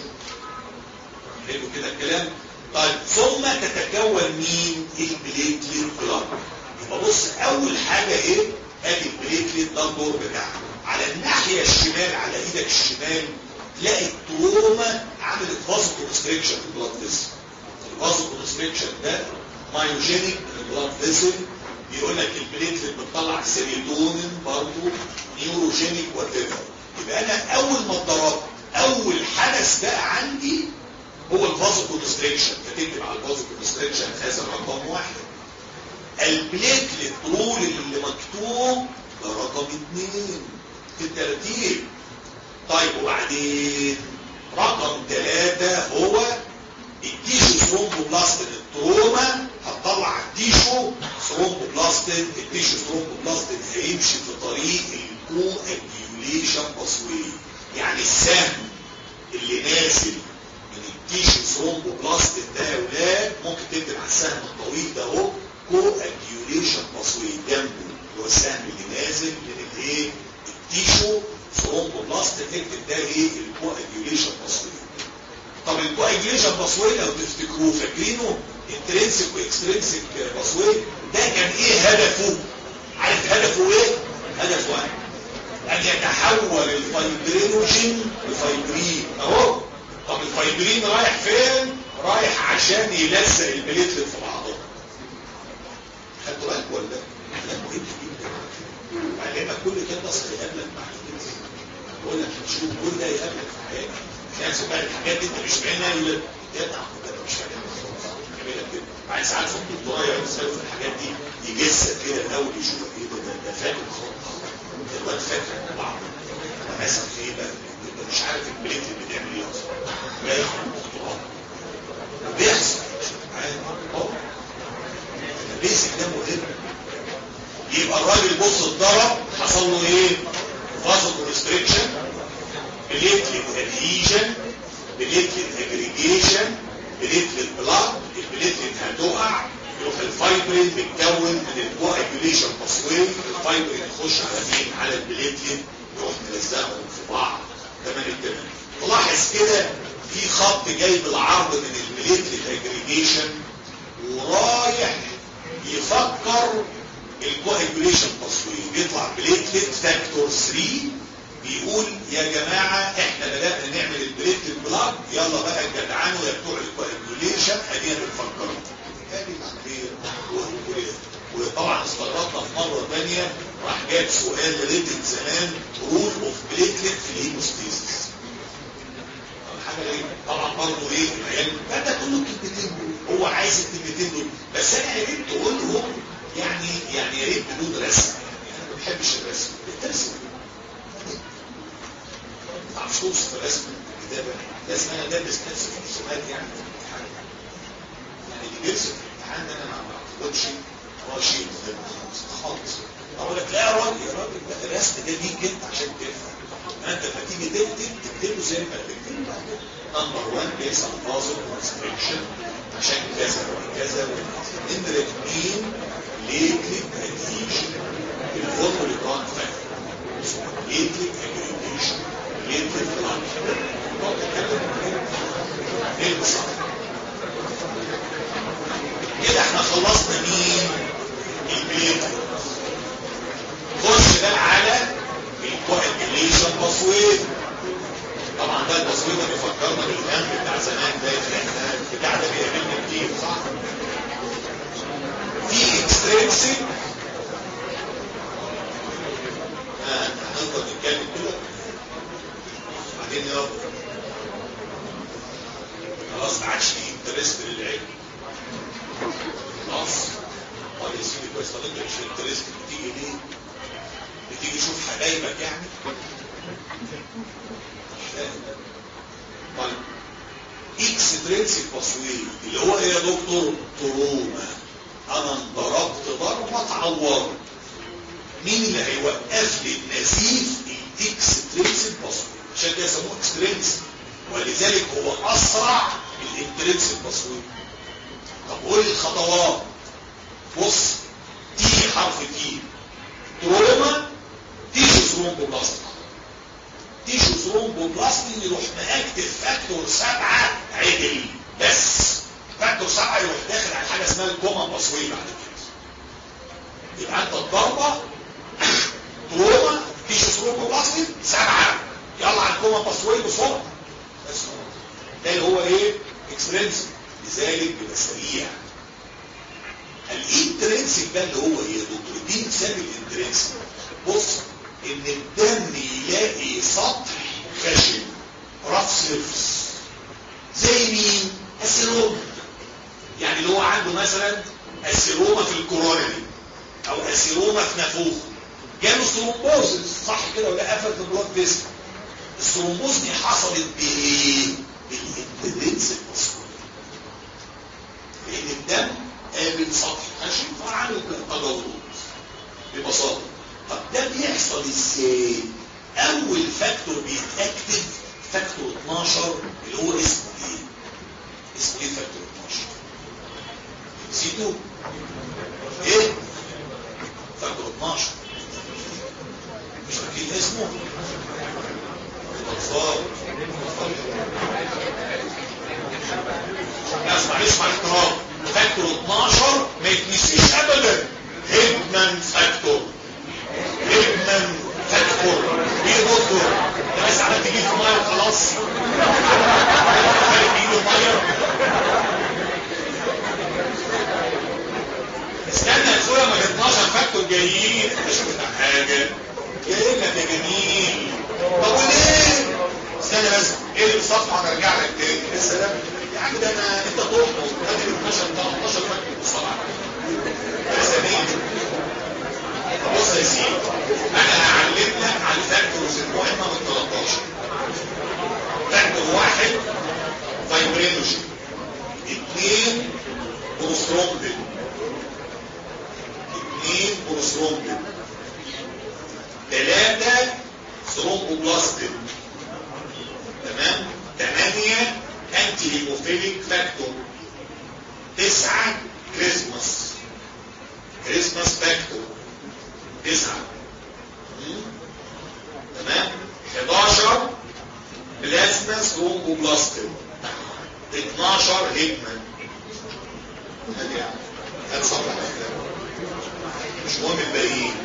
حلو كده الكلام طيب ثم تتكون مين البليتلت بلاد يبقى بص اول حاجه ايه ادي البليتلت ده الدور بتاعها على الناحيه الشمال على ايدك الشمال تلاقي التروما عملت فازو كونستريكشن في البلاد فيسل الفازو كونستريكشن ده مايوجينيك البلاد فيسل بيقول لك البليتلت بتطلع سيريتونين برضه نيوروجينيك وات يبقى انا اول ما اتضربت اول حدث بقى عندي هو الفازو كونستريكشن فتكتب على الفازو كونستريكشن هذا رقم واحد البليتلت رول اللي مكتوب ده رقم اثنين في الترتيب طيب وبعدين رقم ثلاثة هو التيشو ثرومبوبلاستين التروما هتطلع التيشو ثرومبوبلاستين التيشو ثرومبوبلاستين هيمشي في طريق الكو اكيوليشن باسوي يعني السهم اللي نازل من التيشو ثرومبوبلاستين ده يا ولاد ممكن تكتب على السهم الطويل ده اهو كو اكيوليشن باسوي جنبه اللي هو السهم اللي نازل من الايه التيشو ثرومبوبلاست تكتب ده ايه الكو اكيوليشن باسوي طب الكو اكيوليشن باسوي لو تفتكروه فاكرينه انترنسك واكسترنسك باسوي ده كان ايه هدفه عارف هدفه ايه هدفه واحد ان يتحول الفايبرينوجين لفايبرين اهو طب الفايبرين رايح فين رايح عشان يلزق البليتلت في بعضها خدتوا بالك ولا ده مهم جدا علمك كل كده اصل يقابلك مع بقول لك شوف كل ده يقابلك في حياتك يعني سبحان الحاجات دي انت مش فاهمها يقول لك يا ابني انا مش فاهمها بعد ساعات في الدكتوراه يقعد يسالوا في الحاجات دي يجسد كده الاول يشوف ايه ده ده فاكر خالص الواد فاكر بعض مثلا في ايه بقى انت مش عارف البليت اللي بتعمل ايه اصلا لا ياخد دكتوراه بيحصل اهو البيسك ده مهم يبقى الراجل بص اتضرب حصل له ايه فازو كونستريكشن بليتلت ادهيجن بليتلت اجريجيشن بليتلت بلاك البليتلت هتقع يروح الفايبرين بيتكون من الكواجوليشن باسوي الفايبرين يخش على مين على البليتلت يروح ملزقهم في بعض تمام التمام تلاحظ كده في خط جاي بالعرض من البليتلت اجريجيشن ورايح يفكر الكواجوليشن تصوير بيطلع بليتلت فاكتور 3 بيقول يا جماعة احنا بدأنا نعمل البليتلت بلاك يلا بقى الجدعان يا بتوع الكواجوليشن ادينا بنفكر ادي العملية وطبعا استغربنا في مرة ثانية راح جاب سؤال ريتد زمان رول اوف بليتلت في الهيموستيزيس حاجة ايه طبعا برضه ايه العيال فده كله الكلمتين دول هو عايز الكلمتين دول بس انا يا ريت تقولهم يعني يعني يا ريت بدون رسم يعني ما بحبش الرسم بترسم ما تعرفش توصف الرسم الكتابه لازم انا دارس نفسي في الرسومات يعني في الامتحان يعني اللي بيرسم في الامتحان ده انا ما اعتقدش هو شيء مهم خالص اقول لك لا يا راجل يا راجل ده الرسم ده ليك انت عشان تفهم انت لما تيجي تكتب تكتبه زي ما تكتب نمبر 1 بيحصل فازل كونستريكشن عشان كذا وكذا نمرة اثنين ليتلت ادهيشن الفورمولي كان فاكتور ليتلت اجريجيشن ليتلت بلانك نقعد نتكلم ايه بصح كده احنا خلصنا مين البيت خش بقى على الكوagulation باسويد طبعا ده الباسويد ده بيفكرنا بالفهم بتاع زمان ده احنا البتاع ده بيقابلنا كتير صح في اكسترينسيك هنفضل نتكلم كده بعدين يلا خلاص ما عادش في انترست للعلم خلاص طب يا سيدي كويس طب انت مش انترست بتيجي ليه؟ بتيجي تشوف حبايبك يعني طيب اكسترينسيك باسوي اللي هو ايه يا دكتور تروما انا انضربت ضربه تعور مين اللي هيوقف لي النزيف الاكسترينسيك باسورد عشان كده يسموه اكسترينسيك ولذلك هو اسرع الانترنسيك باسورد طب قول لي الخطوات بص تي حرف تي تروما تيشو ثرومبوبلاستيك تيشو ثرومبوبلاستيك يروح ماكتف فاكتور سبعة عدل بس فاكتور سبعة يروح داخل على حاجة اسمها الكوما باسوي بعد كده يبقى انت الضربة تروما تيشو ثرومبوبلاستيك سبعة يلا على الكوما باسوي بسرعة بس ده اللي هو ايه اكسبرينس لذلك بيبقى سريع الانترنسك ده اللي هو ايه يا دكتور دي مثال الانترنسك بص ان الدم يلاقي سطح خشن رف سيرفس زي مين السيروما يعني اللي هو عنده مثلا السيروما في الكورونري او السيروما في نافوخ جاله ثرومبوزس صح كده ولا قفلت البلاد فيسل الثرومبوز دي حصلت بايه بالانترنسك لان الدم قابل سطح خشن فعمل تجاوز ببساطه طب ده بيحصل ازاي اول فاكتور بيتاكتف فاكتور 12 اللي هو اسمه ايه اسمه ايه فاكتور 12 نسيته ايه فاكتور 12 مش فاكرين اسمه الاطفال ناس معلش مع احترام فاكتور 12 ما يتنسيش ابدا هيدمان فاكتور هيدمان فاكتور ايه دكتور ده بس عمال تجيب في ميه وخلاص خلي ايده ميه استنى يا اخويا ما 12 فاكتور جايين اشوف حاجه جاي لك يا جميل طب وليه استنى بس ايه الصفحه هنرجع لك تاني لسه ده يا عم ده انا انت تحفظ ادي 12 13 فاكتور بسرعه لسه مين بص يا سيدي انا هعلمك على الفاكتورز المهمه من 13 فاكتور واحد فايبرينوجين اثنين بروسترومبين اثنين بروسترومبين ثلاثة ثرومبوبلاستين تمام ثمانية انتي هيموفيليك فاكتور تسعة كريسماس كريسماس فاكتور تسعة تمام 11 بلازما ثرومبوبلاستين 12 هيكمان ادي يعني هات صفحة مش مهم الباقيين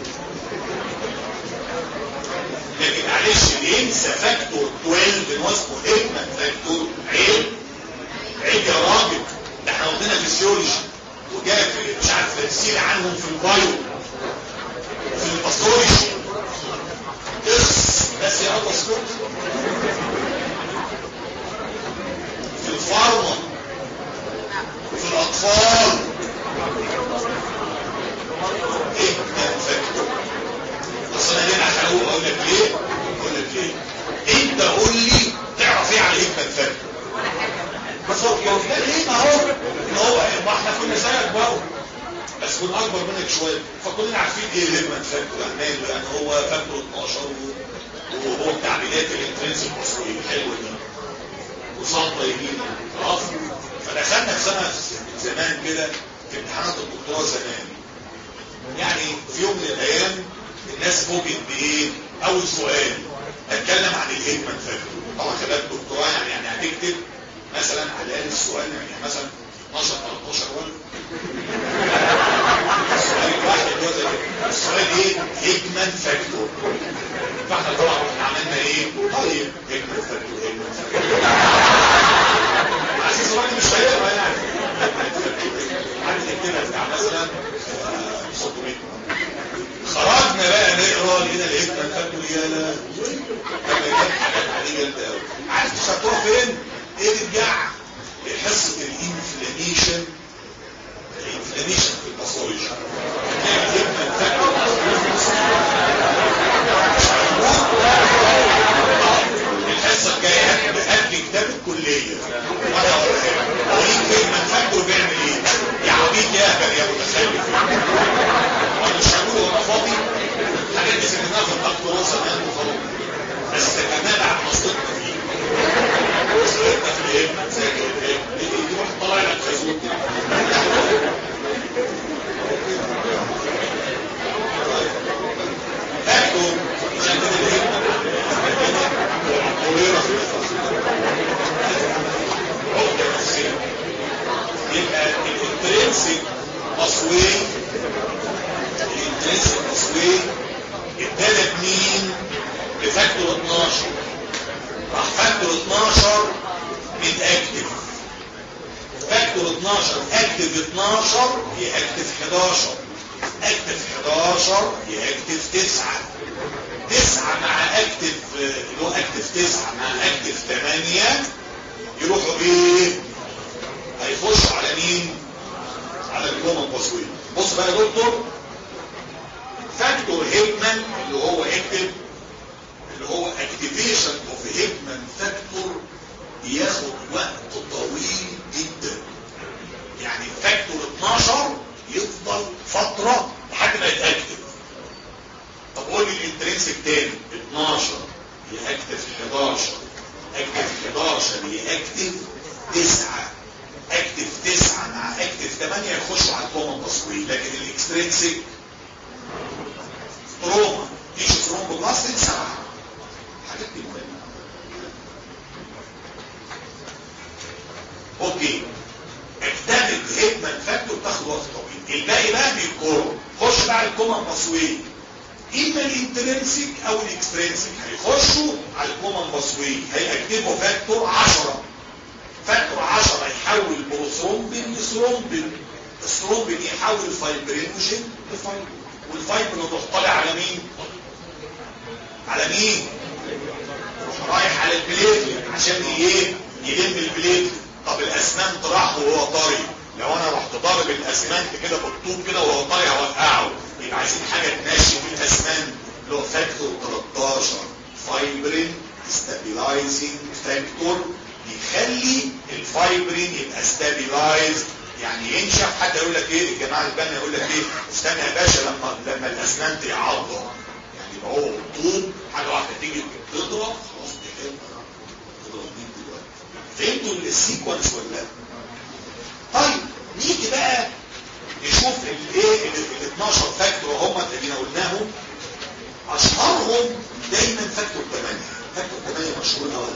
لكن معلش اللي ينسى فاكتور 12 اللي هو اسمه هيكمان فاكتور عيب عيب يا راجل ده احنا واخدينها فيسيولوجي وجاء مش عارف تفسير عنهم في البايو في الباثولوجي بس بس يا ابو اسكت في الفارما في الاطفال ايه ده فاكتور اصل انا هنا هقول اقول لك ليه اقول لك ليه انت قول لي تعرف ايه عن هيكمة فاكتور بس هو ده ليه ما هو ان هو ما احنا كنا زيك برضه بس كنا اكبر منك شويه فكلنا عارفين ايه هيكمة فاكتور يعني يعني هو فاكتور 12 وهو بتاع بدايه الانترنسيك مصري حلو ده وصال طيبين خلاص فدخلنا في سنه زمان كده في امتحانات الدكتوراه زمان يعني في يوم من الايام الناس فوجئت بايه اول سؤال اتكلم عن الهيكمان فاكتور طبعا خلال الدكتوراه يعني يعني هتكتب مثلا على الاقل السؤال يعني مثلا 12 13 ورقه السؤال الواحد اللي هو زي كده السؤال ايه هيكمان فاكتور فاحنا طبعا عملنا ايه طيب هيكمان فاكتور هيكمان فاكتور عايز الراجل مش هيقرا يعني عايز يكتبها بتاع مثلا 600 خرجنا بقى نقرا لقينا الهيكمان فاكتور يا لا كان حاجات عاديه جدا قوي عارف تشطوها فين؟ ايه ترجع حصه الانفلاميشن الانفلاميشن في الباثولوجي هتلاقي الهيكمان فاكتور الحصه الجايه هات لي كتاب 12 اكتف 12 هي اكتف 11 اكتف 11 هي اكتف 9 9 مع اكتف اللي هو اكتف 9 مع اكتف 8 يروحوا ايه هيخشوا على مين على الكومن باسوي بص بقى يا دكتور فاكتور هيبمان اللي هو اكتف اللي هو اكتيفيشن اوف هيبمان فاكتور بياخد وقت طويل جدا يعني فاكتور 12 يفضل فترة لحد ما يتأكتف طب قول لي الانترنسك تاني 12 يأكتف 11 اكتف 11 يأكتف 9 اكتف 9 مع اكتف 8 يخشوا على الكومن تصوير لكن الاكسترنسك تروما ايش ثرومبوبلاستيك 7 حاجات دي مهمه اوكي اكتمل هيدمان فاكتور تاخد وقت طويل الباقي بقى بيتكرر خش بقى على الكومن باسوي اما الانترنسك او الاكسترنسك هيخشوا على الكومن باسوي هيكتبوا فاكتور 10 فاكتور 10 يحول بروثرومبين لثرومبين الثرومبين يحول فايبرينوجين لفايبرين والفايبرين يروح طالع على مين على مين يروح رايح على البليت عشان ايه يلم البليت طب الاسمنت راح وهو طري لو انا رحت ضارب الاسمنت كده بالطوب كده وهو طري هوقعه يبقى عايزين حاجه تمشي في الاسمنت اللي هو فاكتور 13 فايبرين ستابيلايزنج فاكتور بيخلي الفايبرين يبقى ستابيلايز يعني ينشف حتى يقول لك ايه الجماعه البنا يقول لك ايه استنى يا باشا لما لما الاسمنت يعضه يعني يبقى هو طوب حاجه واحده تيجي تضرب خلاص دي تضرب مين دلوقتي فهمتوا السيكونس ولا لا طيب نيجي بقى نشوف الايه ال 12 فاكتور هم اللي قلناهم اشهرهم دايما فاكتور 8 فاكتور 8 مشهور قوي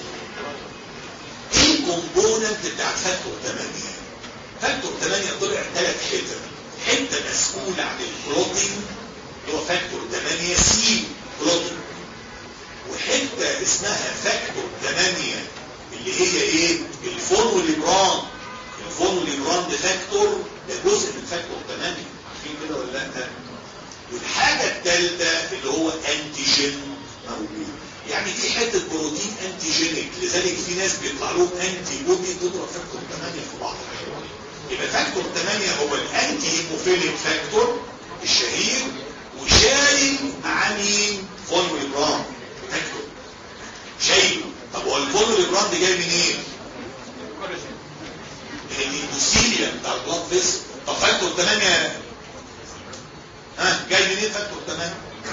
ايه الكومبوننت بتاع فاكتور 8 فاكتور 8 طلع ثلاث حتت حته مسؤوله عن البروتين اللي هو فاكتور 8 سي بروتين وحته اسمها فاكتور 8 اللي هي ايه الفونوليبران الفونوليبران ده فاكتور ده جزء من فاكتور 8 عارفين كده ولا لا والحاجه الثالثه اللي هو انتيجين موجود يعني في حته بروتين انتيجينيك لذلك في ناس بيطلع لهم انتي بودي تضرب فاكتور 8 في بعض يبقى فاكتور 8 هو الانتي هيموفيليك فاكتور الشهير وشايل مع مين فونوليبران فاكتور شايل طب هو الفونوليبران ده جاي منين الاندوثيليا بتاع البلاد فيس طب فاكتور 8 ها جاي منين فاكتور 8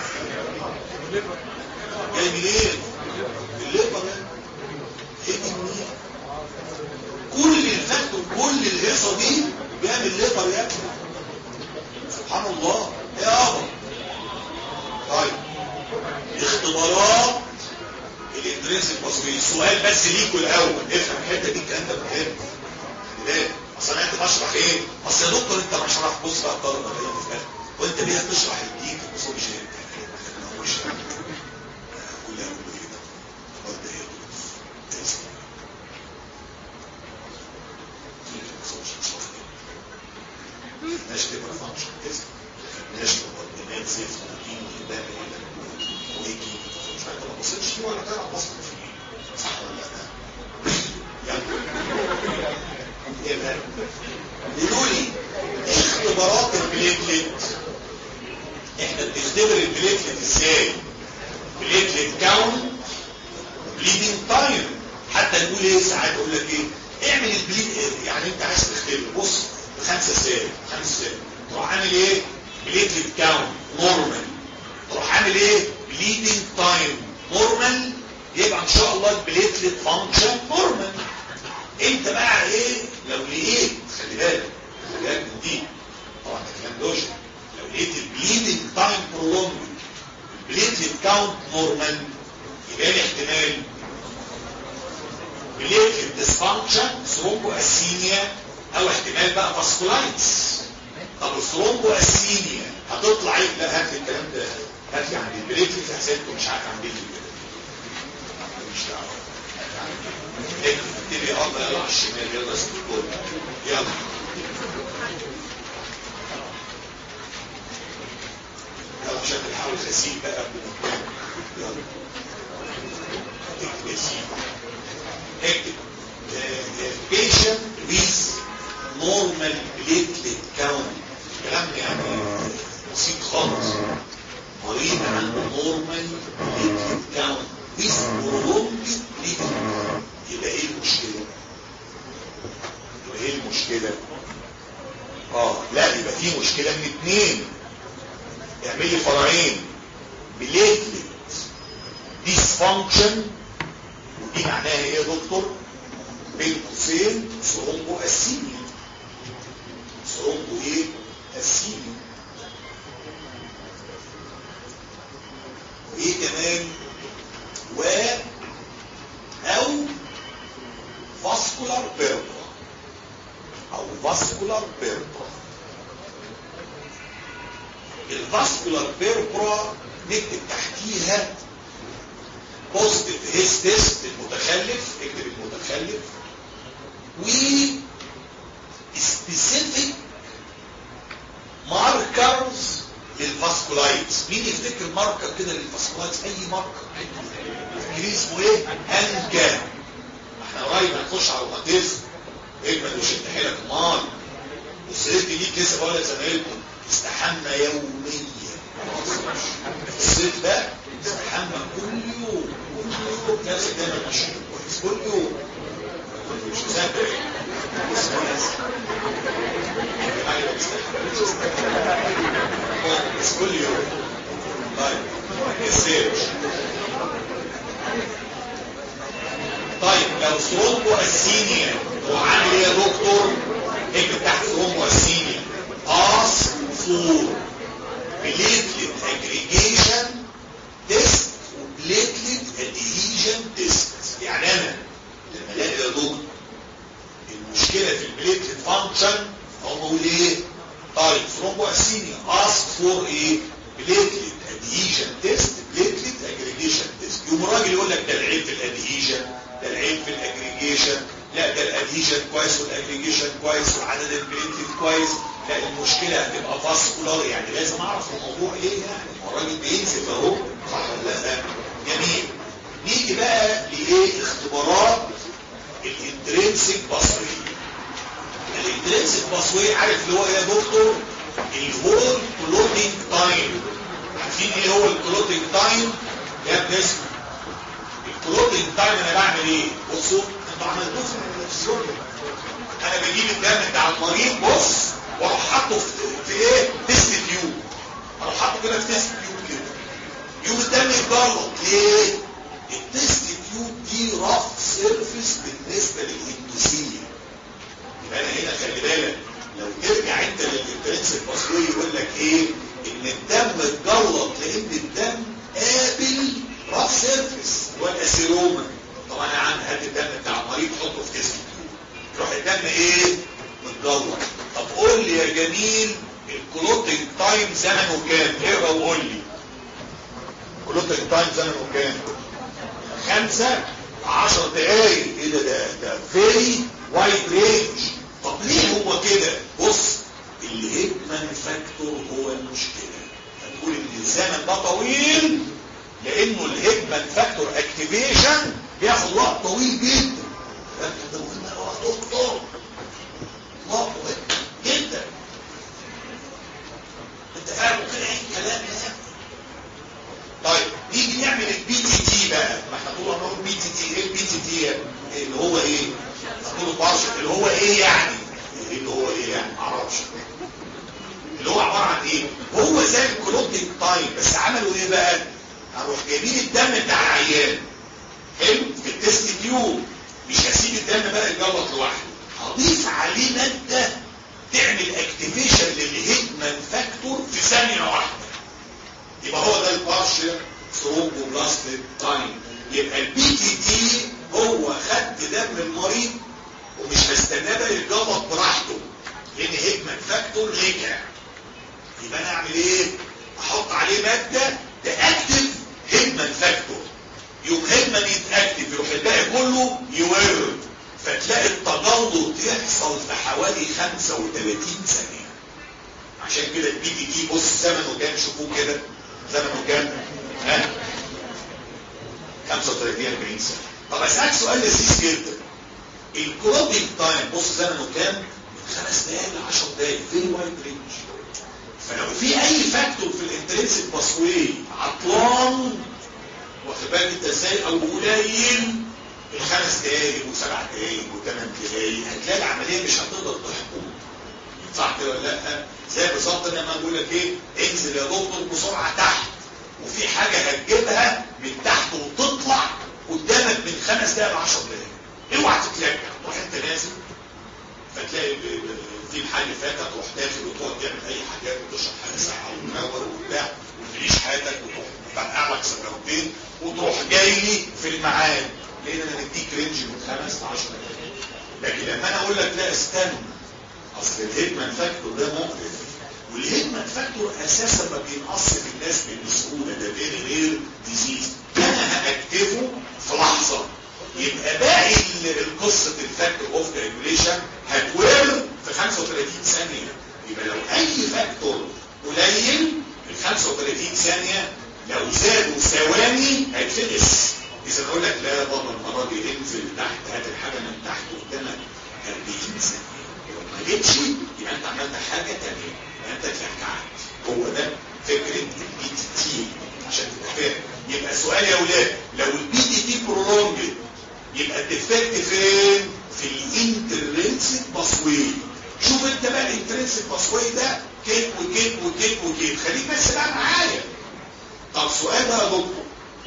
جاي منين الليبر ايه دي منين كل الفاكتور كل الهيصه دي جايه من الليبر يا ابني سبحان الله يا ابا طيب اختبارات الانترنسك باسوي سؤال بس ليكوا الاول افهم الحته دي الكلام ده مهم ليه اصل انت بشرح ايه اصل يا دكتور انت بشرح بص بقى الطلبه ايه وانت ليه بتشرح الديك بص مش مش كلها كده وده ايه ماشي كده ما فهمش كده ماشي الناس زي الفلاحين والباقي ويجي مش عارف ما بصيتش فيه ولا كده بصيت فيه صح ولا لا ايه بقى قولوا لي اختبارات البليتلت احنا بنختبر البليتلت ازاي بليتلت كاونت بليدنج تايم حتى نقول ايه ساعات اقول لك ايه اعمل البليد يعني انت عايز تختبر بص خمسة ساعات خمسة ساعات تروح عامل ايه بليتلت كاونت نورمال تروح عامل ايه بليدنج تايم نورمال يبقى ان شاء الله البليتلت فانكشن نورمال انت بقى ايه لو لقيت خلي بالك خلي بالك من دي طبعا الكلام دوش لو لقيت البليدنج تايم برولونج البليتلت كاونت نورمال يبقى لي احتمال بليتلت ديسفانكشن ثرومبو اسينيا او احتمال بقى فاسكولايتس طب الثرومبو اسينيا هتطلع ايه لا هات لي الكلام ده هات لي عند البليتلت حسيته مش عارف عند ايه مش دعوه اكتب لي ارض يلا على الشمال يلا اسم الكل يلا يلا عشان تحاول غسيل بقى قبل ما تنام. يلا اكتب غسيل اكتب patient with normal platelet count كلام يعني بسيط خالص مريض عنده normal platelet count with prolonged platelet يبقى ايه المشكلة؟ يبقى ايه المشكلة؟ اه لا يبقى في مشكلة من اتنين اعمل لي فرعين بليتلت dysfunction ودي معناها ايه يا دكتور؟ بين قوسين ثرومبو اسيميا ثرومبو ايه؟ اسيميا وايه كمان؟ و او فاسكولار بيربرا او فاسكولار بيربرا الفاسكولار بيربرا نكتب تحتيها بوزيتيف هيس تيست المتخلف اكتب المتخلف و سبيسيفيك ماركرز للفاسكولايتس مين يفتكر ماركر كده للفاسكولايتس اي ماركر فاكرين اسمه ايه انجا احنا قريب هنخش على الغطيس اجمل وشد حيلك امال والسيرت ليك لسه بقول لزمايلكم استحمى يوميا الصيف ده استحمى كل يوم كل يوم نفسك دايما ماشي كويس كل يوم مش مسافر بس كل يوم طيب السيرش طيب لو ثرومبو اسينيا هو عامل ايه يا دكتور اكتب تحت ثرومبو اسينيا اس فور بليتلت اجريجيشن تيست وبليتلت ادهيجن تيست يعني انا لما الاقي يا دكتور المشكله في البليتلت فانكشن هو بقول ايه طيب ثرومبو اسينيا اسك فور ايه بليتلت ادهيجن تيست بليتلت اجريجيشن تيست يوم الراجل يقول لك ده العيب في الادهيجن ده العيب في الاجريجيشن لا ده الادهيجن كويس والاجريجيشن كويس وعدد البليتلت كويس لا المشكله هتبقى فاسكولار يعني لازم اعرف الموضوع ايه يعني هو الراجل بينزف اهو صح ولا لا جميل نيجي بقى لايه اختبارات الانترنسك باسوي الانترنسك باسوي عارف اللي هو ايه يا دكتور الهول كلوتنج تايم عارفين ايه هو الكلوتنج تايم يا ابن اسمه الكلوتنج تايم انا بعمل ايه بصوا انتوا عملتوه في الفسيولوجي انا بجيب الدم بتاع المريض بص واروح حاطه في, في ايه تيست تيوب اروح حاطه كده في تيست تيوب كده يوم الدم يتجلط ليه التيست تيوب دي رف سيرفيس بالنسبه للهندوسيه يبقى انا هنا خلي بالك لو ترجع انت للانترنس البصري يقول لك ايه ان الدم اتجلط لان الدم قابل رف سيرفيس هو الاسيروما طبعا انا عندي هات الدم بتاع المريض حطه في تيست تيوب يروح الدم ايه متجلط طب قول لي يا جميل الكلوتنج تايم زمنه كام اقرا وقول لي الكلوتنج تايم زمنه كام خمسة عشر دقايق ايه ده ده ده فيري وايد رينج طب ليه هو كده بص الهيدمان فاكتور هو المشكلة هنقول ان الزمن ده طويل لانه الهيدمان فاكتور اكتيفيشن بياخد وقت طويل جدا فانت تقول يا دكتور الله جدا انت فاهم كده ايه الكلام ده طيب نيجي نعمل البي تي تي بقى ما احنا طول عمرنا بي تي تي ايه البي تي تي اللي هو ايه هنقول بارشل اللي هو ايه يعني ايه اللي هو ايه يعني معرفش اللي هو عباره عن ايه هو زي الكلوتنج تايم بس عملوا ايه بقى هنروح جايبين الدم بتاع العيان حلو في التست تيوب مش هسيب الدم بقى يتجلط لوحده هضيف عليه ماده تعمل اكتيفيشن للهيدمان فاكتور في ثانيه واحده يبقى هو ده البارشل ثرومبوبلاستيك تايم يبقى البي تي تي هو خد دم المريض ومش هستناه بقى يتجلط براحته لان هيدمان فاكتور رجع يبقى انا اعمل ايه احط عليه ماده تاكتف هيدمان فاكتور يوم هيدمان يتاكتف يروح الباقي كله له تحصل في حوالي 35 ثانية عشان كده البي دي تي بص زمنه كام شوفوه كده زمنه كام ها 35 40 سنة طب اسالك سؤال لذيذ جدا الكلوبينج تايم بص زمنه كام من خمس دقايق ل 10 دقايق فيري وايد رينج فلو في اي فاكتور في الانترنسك باسوي عطلان واخد بالك انت ازاي او قليل الخمس دقايق وسبع دقايق وثمان دقايق هتلاقي العمليه مش هتقدر تحكم صح كده ولا لا زي بالظبط انا لما اقول لك ايه انزل يا دكتور بسرعه تحت وفي حاجه هتجيبها من تحت وتطلع قدامك من خمس دقايق ل 10 دقايق اوعى تتلجع تروح انت نازل فتلاقي في محل فاتح تروح داخل وتقعد تعمل اي حاجات وتشرب حاجه ساقعه وتنور وبتاع وتعيش حياتك وتروح تفقع لك سكرتين وتروح جاي لي في الميعاد لان انا مديك رينج من خمس ل 10 دقايق لكن لما انا اقول لك لا استنى اصل الهيدمان فاكتور ده مقرف والهيدمان فاكتور اساسا ما بينقص في الناس بسهوله ده فيري رير ديزيز انا هاكتفه في لحظه يبقى باقي القصه الفاكتور اوف ريجوليشن هتورد في 35 ثانيه يبقى لو اي فاكتور قليل في 35 ثانيه لو زادوا ثواني هيتفقس اذا اقول لك لا يا بابا المره دي انزل تحت هات الحاجه من تحت قدامك 40 ثانيه لو ما جيتش يبقى انت عملت حاجه ثانيه يبقى انت اتلكعت هو ده فكره البي تي تي عشان تبقى فاهم يبقى سؤال يا اولاد لو البي تي تي برولونجد يبقى الديفكت فين في الانترنسك باسوي شوف انت بقى الانترنسك باسوي ده كيك وكيك وكيك وكيك خليك بس بقى معايا طب سؤال بقى يا دكتور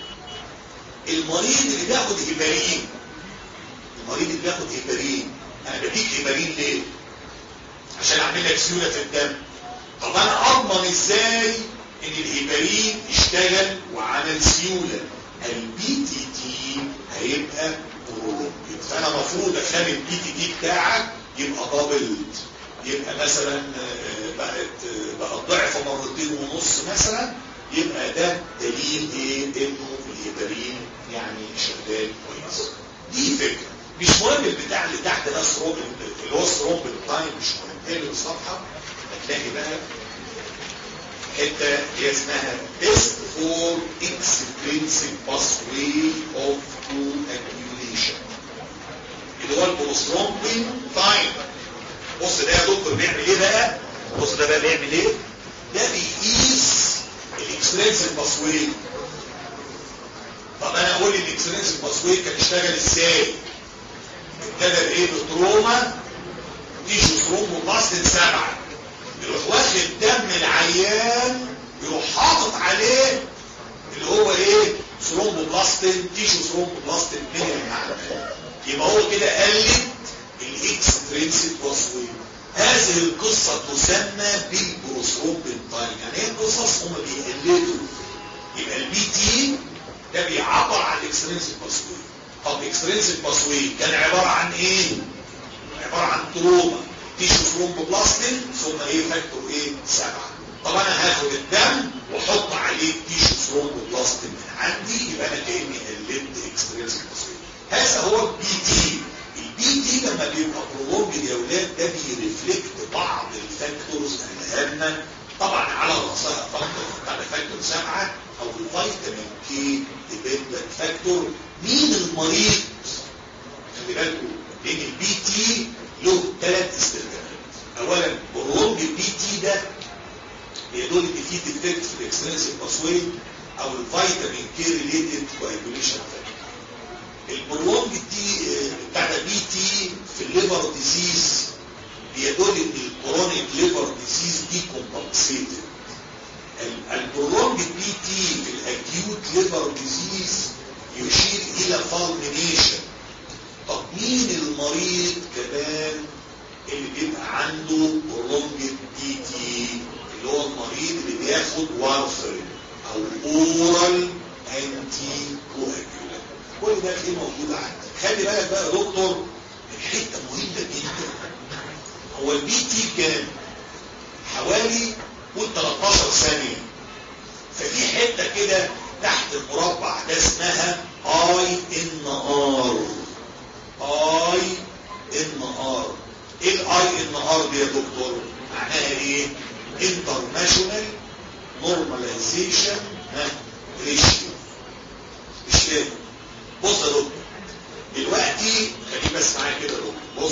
المريض اللي بياخد هيبارين المريض اللي بياخد هيبارين انا بديك هيبارين ليه عشان اعمل لك سيوله في الدم طب انا اضمن ازاي ان الهيبارين اشتغل وعمل سيوله البي تي تي هيبقى برولونجد فانا المفروض اخلي البي تي تي بتاعك يبقى دبلد يبقى مثلا بقت بقى ضعف مرتين ونص مثلا يبقى ده دليل ايه انه الهيبارين يعني شغال كويس دي فكره مش مهم البتاع اللي تحت ده سروب اللي هو السروب التايم مش مهم تاني الصفحه هتلاقي بقى حته هي اسمها test for extrinsic pathway of coagulation اللي هو البروسترومبين تايم بص ده يا دكتور بيعمل ايه بقى بص ده بقى بيعمل ايه ده بيقيس الاكسترنسك باسوي طب انا اقول الاكسترنسك باسوي كان اشتغل ازاي ابتدى بايه بتروما تيشو ثرومبوبلاستين سبعه يروح واخد دم العيان يروح حاطط عليه اللي هو ايه ثرومبوبلاستين تيشو ثرومبوبلاستين من المعنى يبقى هو كده قلد الاكسترنسك باسوي هذه القصة تسمى بالبروثرومبين تايم يعني ايه القصص هم بيقلدوا يبقى البي تي ده بيعبر عن الاكسترنسك باسوي طب الاكسترنسك باسوي كان عبارة عن ايه عبارة عن تروما تيشو ثرومبوبلاستين ثم ايه فاكتور ايه سبعة طب انا هاخد الدم واحط عليه تيشو ثرومبوبلاستين من عندي يبقى انا كاني قلدت اكسترنسك باسوي هذا هو البي تي البي تي لما بيبقى برولونج يا اولاد ده بيرفلكت بعض الفاكتورز الهامه طبعا على راسها فاكتور على فاكتور سبعه او الفيتامين كي ديبندنت فاكتور مين المريض خلي بالكم لان البي تي له ثلاث استخدامات اولا برولونج البي تي ده بيدل ان في ديفكت في الاكسترنسك باسوي او الفيتامين كي ريليتد كواجوليشن فاكتور البرولونج تي بتاع بي تي في الليفر ديزيز بيدل ان الكرونيك ليفر ديزيز دي كومبنسيتد البرولونج بي تي في الاكيوت ليفر ديزيز يشير الى فالمينيشن طب مين المريض كمان اللي بيبقى عنده برولونج بي تي اللي هو المريض اللي بياخد وارفرين او اورال انتي كواجولانت كل ده ايه موجود عندك خلي بالك بقى يا دكتور من حته مهمه جدا هو البي تي كام حوالي قول 13 ثانيه ففي حته كده تحت المربع ده اسمها اي ان ار اي ان ايه الاي ان ار دي يا دكتور معناها ايه انترناشونال نورماليزيشن ريشيو مش فاهم بص يا دكتور دلوقتي خليك بس معايا كده يا دكتور بص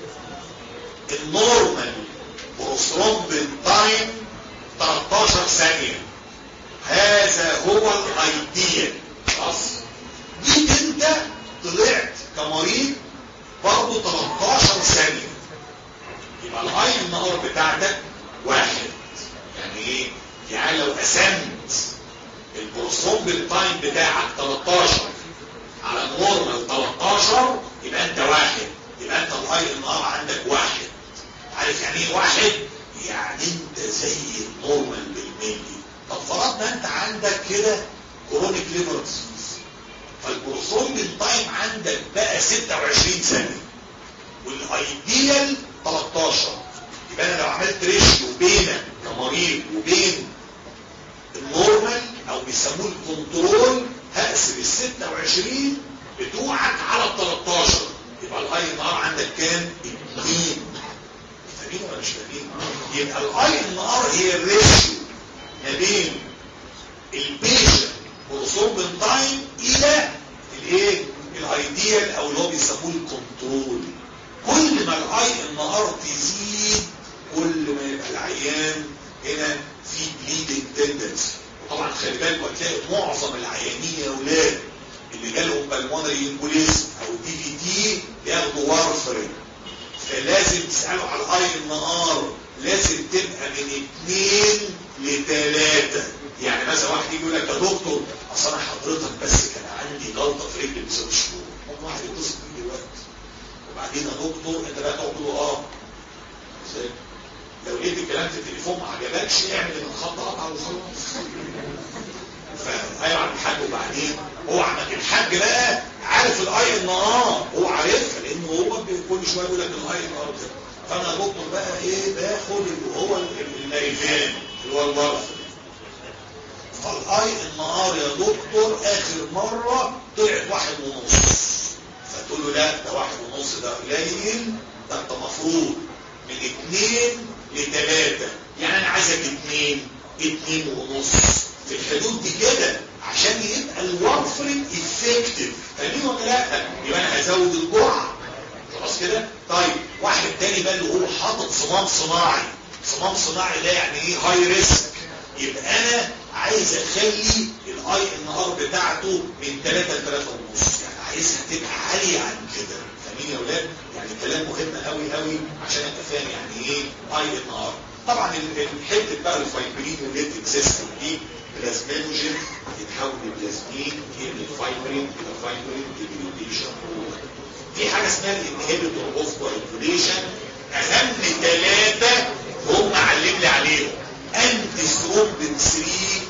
النورمال بروسترومبين تايم 13 ثانية هذا هو الايديال خلاص جيت انت طلعت كمريض برضه 13 ثانية يبقى الاي النهار بتاعتك واحد يعني ايه يعني لو قسمت البروسترومبين تايم بتاعك 13 على نورمال 13 يبقى انت واحد يبقى انت الاي النهار عندك واحد عارف يعني ايه واحد يعني انت زي النورمال بالملي طب فرضنا انت عندك كده كرونيك ليفر ديزيز فالبروسترومبين تايم عندك بقى 26 ثانيه والايديال 13 يبقى انا لو عملت ريشيو بينك كمريض وبين النورمال او بيسموه الكنترول هقسم ال 26 بتوعك على ال 13 يبقى الاي ان ار عندك كام؟ 2 فاهمين ولا مش فاهمين؟ يبقى الاي ان ار هي الريشيو ما بين البيشنت بروسومبن تايم الى الايه؟ الايديال او اللي هو بيسموه الكنترول كل ما الاي ان ار تزيد كل ما يبقى العيان هنا في بليدنج تندنسي وطبعا خلي بالك هتلاقي معظم العيانين يا اولاد اللي جالهم بالمونري امبوليزم او دي في تي بياخدوا وارفرين فلازم تسالوا على الاي ان ار لازم تبقى من اثنين لثلاثه يعني مثلا واحد يجي يقول لك يا دكتور اصل انا حضرتك بس كان عندي جلطه في رجلي بسبب شهور ممكن واحد يتصل بيه دلوقتي وبعدين يا دكتور انت بقى تقعد تقول له اه ازاي لو لقيت الكلام في التليفون ما عجبكش اعمل من خط قطع وخلاص فايوه عم الحاج وبعدين هو عم الحاج بقى عارف الاي ان ار هو عارفها لان هو كل شويه يقول لك الاي ان ار فانا يا دكتور بقى ايه باخد اللي هو النيفان اللي هو الورق فالاي ان ار يا دكتور اخر مره طلعت واحد ونص فتقول له لا ده واحد ونص ده قليل ده انت مفروض من اثنين لثلاثة يعني انا عايزك اثنين اثنين ونص في الحدود دي كده عشان يبقى الوارفرين افكتيف فاهمين ولا لا يبقى انا هزود الجرعه خلاص كده طيب واحد تاني بقى اللي هو حاطط صمام صناعي صمام صناعي ده يعني ايه هاي ريسك يبقى انا عايز اخلي الاي ان ار بتاعته من 3 ل 3 ونص يعني عايزها تبقى عاليه عن كده فاهمين يا اولاد يعني كلام مهم قوي قوي عشان انت فاهم يعني ايه اي ان ار طبعا الحته بقى الفايبرين ريليتد سيستم دي بلازمينوجين يتحول لبلازمين يقلب فايبرين الى فايبرين ديجريديشن في حاجه اسمها الانهبيتور اوف كوagulation اهم ثلاثه هم علم لي عليهم انتي سترومبين 3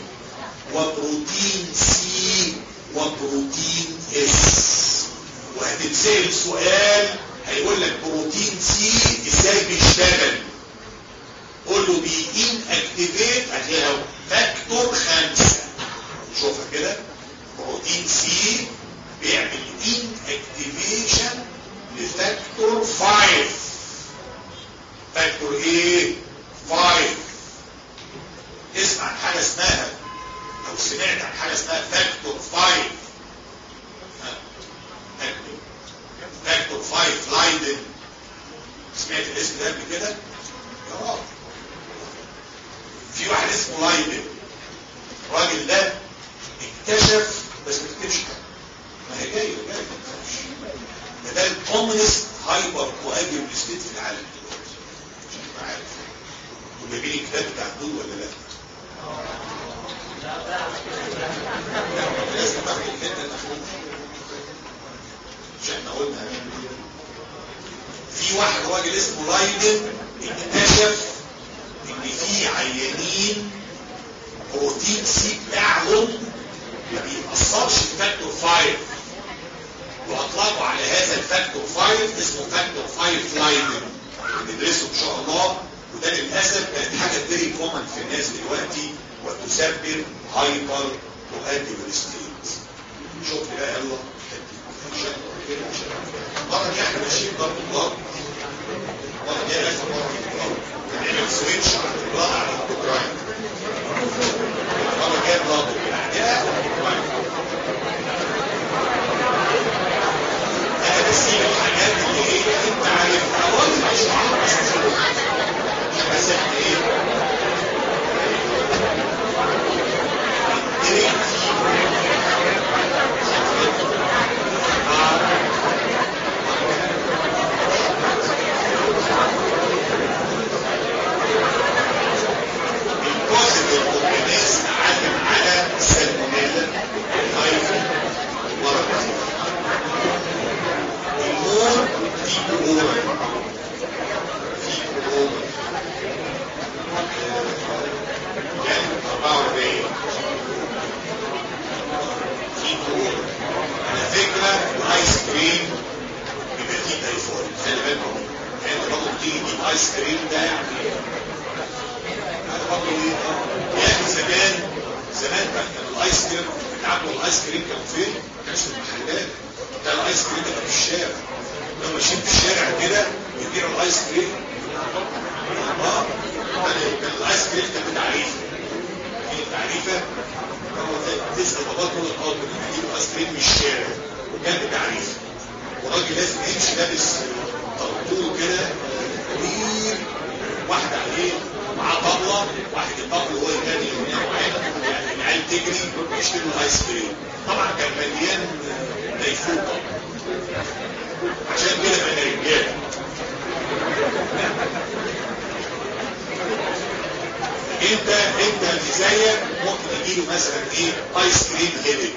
وبروتين سي وبروتين اس وهتتسال سؤال هيقول لك بروتين سي ازاي بيشتغل قول له بي ان اكتيفيت هتلاقيها فاكتور خمسة شوفها كده بروتين سي بيعمل ان اكتيفيشن لفاكتور 5 فاكتور ايه 5 اسمع عن حاجه اسمها لو سمعت عن حاجه اسمها فاكتور 5 فاكتور فاكتور 5 لايدن سمعت الاسم ده قبل كده يا راجل في واحد اسمه لايدن الراجل ده اكتشف بس ما تكتبش ما هي جايه جايه ما تخافش ده ده الكومنست هايبر كواجل ستيت في العالم دلوقتي عشان تبقى عارف وجايبين الكتاب بتاع الدول ولا لا؟ لازم تاخد الحته الاخيره مش احنا قلنا هنعمل ايه في واحد راجل اسمه لايدن اكتشف ان في عيانين بروتين سي بتاعهم ما بيأثرش في فاكتور 5 واطلقوا على هذا الفاكتور 5 اسمه فاكتور 5 لايدن ندرسه ان شاء الله وده للاسف بقت حاجه فيري كومن في الناس دلوقتي وتسبب هايبر كواديبل ستيت شوف بقى يلا مرة دي احنا ماشيين ضرب الضرب الايس كريم ده يعني برضه ايه يعني زمان زمان كان الايس كريم بتاعته الايس كريم كان فين؟ كانش في المحلات ده الايس كريم ده كان في الشارع لو ماشيين في الشارع كده يبيعوا الايس كريم اه كان الايس كريم كان بتعريفه في تعريفه هو تسال بابا تقول اه كنا بنجيب الايس كريم من الشارع وكان بتعريفه وراجل لازم يمشي لابس طرطور كده كبير واحد عليه معاه طبلة واحد الطبل هو الثاني اللي هنا معاه يعني العيال تجري يشتروا الايس كريم طبعا كان مليان ديفوق عشان كده بقى رجاله انت انت اللي زيك ممكن يجيله مثلا ايه ايس كريم هيدت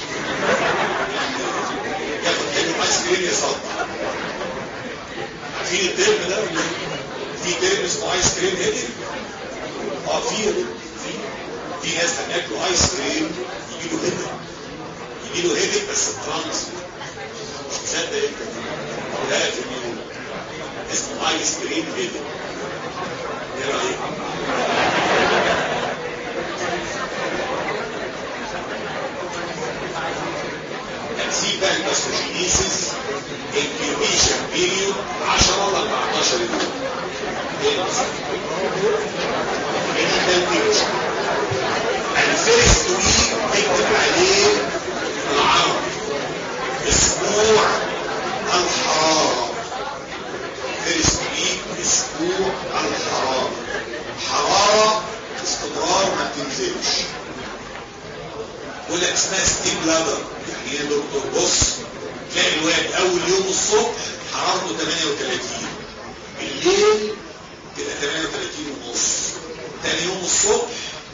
ياخد كلمه ايس كريم يصدع عارفين الترم ده في ترم اسمه ايس كريم هيدت اه في في في ناس هناكلوا ايس كريم يجيله هيدت يجيله هيدت بس ترانس مش مصدق انت ده في الميول اسمه ايس كريم هيدت ايه رايك؟ تنسيق بقى الباثوجينيسيس انكيوبيشن بيريود 10 ل 14 يوم الفيرست ويك اكتب عليه العرض اسبوع الحرارة فيرست ويك اسبوع الحرارة حرارة استمرار ما بتنزلش ولا اسمها ستيب لادر يعني يا دكتور بص تلاقي الواد اول يوم الصبح حرارته 38 بالليل تبقى 38 ونص تاني يوم الصبح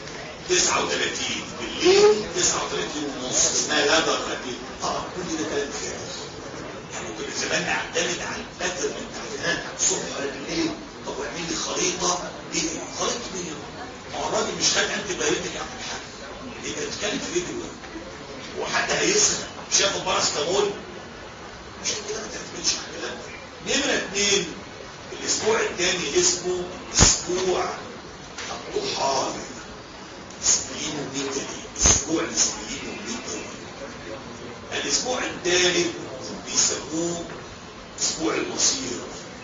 39 بالليل 39 ونص اسمها لادر اكيد طبعا كل ده كلام فارغ يعني كنا زمان نعتمد على الباترن بتاع الصبح ولا بالليل طب واعمل لي خريطه دي خريطه مين؟ ما هو الراجل مش خد انتي بايوتيك يا عم الحاج يبقى بتتكلم في ايه دلوقتي؟ وحتى هيسخن مش هياخد باراستامول مش كده ما تعتمدش على الكلام ده نمره اثنين الاسبوع الثاني اسمه اسبوع الطحال سبلينوميتالي اسبوع السبلينوميتالي الاسبوع الثالث بيسموه اسبوع المصير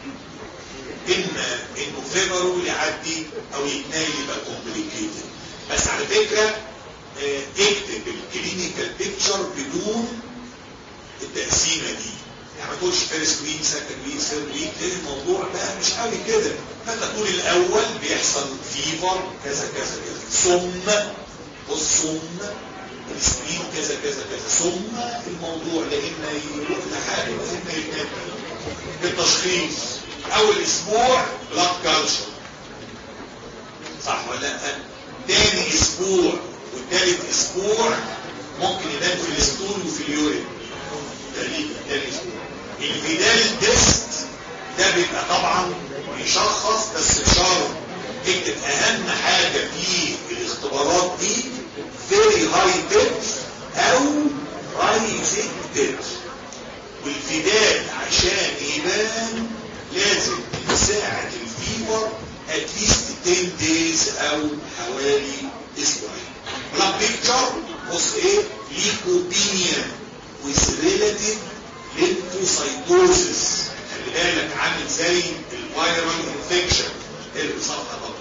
اما انه فيبرو يعدي او يتنايل يبقى كومبليكيتد بس على فكره اه اكتب الكلينيكال بيكتشر بدون التقسيمه دي يعني ما تقولش فيرست ويك سكند ويك ثيرد ويك لان الموضوع بقى مش قوي كده فانت تقول الاول بيحصل فيفر كذا كذا كذا ثم والثم السبرين كذا كذا كذا ثم الموضوع لإما يروح لحاله وإما يتنام بالتشخيص أول أسبوع بلاد كالشر صح ولا لا؟ تاني أسبوع والتالت أسبوع ممكن يبان في الستول وفي اليورين تقريبا تاني أسبوع الفيدال تيست ده بيبقى طبعا بيشخص بس بشرط اكتب أهم حاجة في الاختبارات دي very high depth او rising depth والفداد عشان يبان لازم من ساعة الفيبر at least 10 days او حوالي اسبوعين بلاد بيكتشر بص ايه ليكوبينيا with relative lymphocytosis خلي بالك عامل زي الفيرال انفكشن اللي صفحة طبعا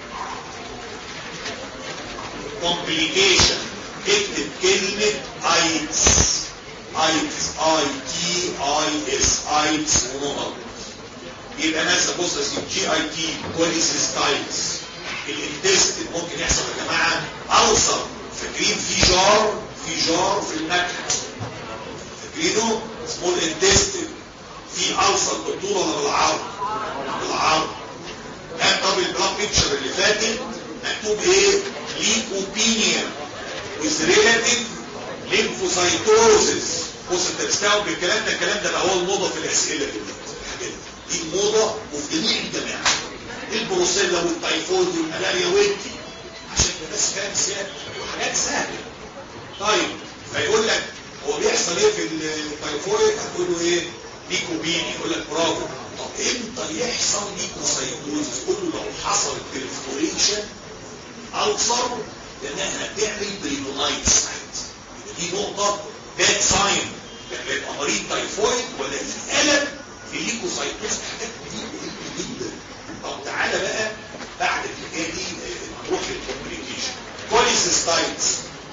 complication اكتب كلمة ايتس ايتس اي تي اي اس ايتس ونقط يبقى مثلا بص يا سيدي جي اي تي كوليسيستايتس الانتستين ممكن يحصل يا جماعة اوصل فاكرين في جار في جار في المكحة فاكرينه اسمه الانتستين في اوصل بالطول ولا بالعرض بالعرض هات طب البلاد بيكتشر اللي فاتت مكتوب ايه ليكوبينيا with relative lymphocytosis بص انت بتستوعب بالكلام ده الكلام ده بقى هو الموضة في الاسئلة دلوقتي دي الموضة وفي جميع الجامعات البروسيلا والتايفويد والملاريا والتي عشان الناس فاهم سهل وحاجات سهلة طيب فيقول لك هو بيحصل ايه في التايفويد هتقول له ايه ليكوبيني يقول لك برافو طب امتى يحصل ليكوسايتوزس قول له لو حصل بريفوريشن الفر لان احنا بنعمل بريمونايت سايت دي نقطه باد ساين يعني يبقى مريض تايفويد ولا في قلب في ليكوسايتوز حاجات كتير جدا طب تعالى بقى بعد الحكايه دي نروح للكومبليكيشن كوليسيستايتس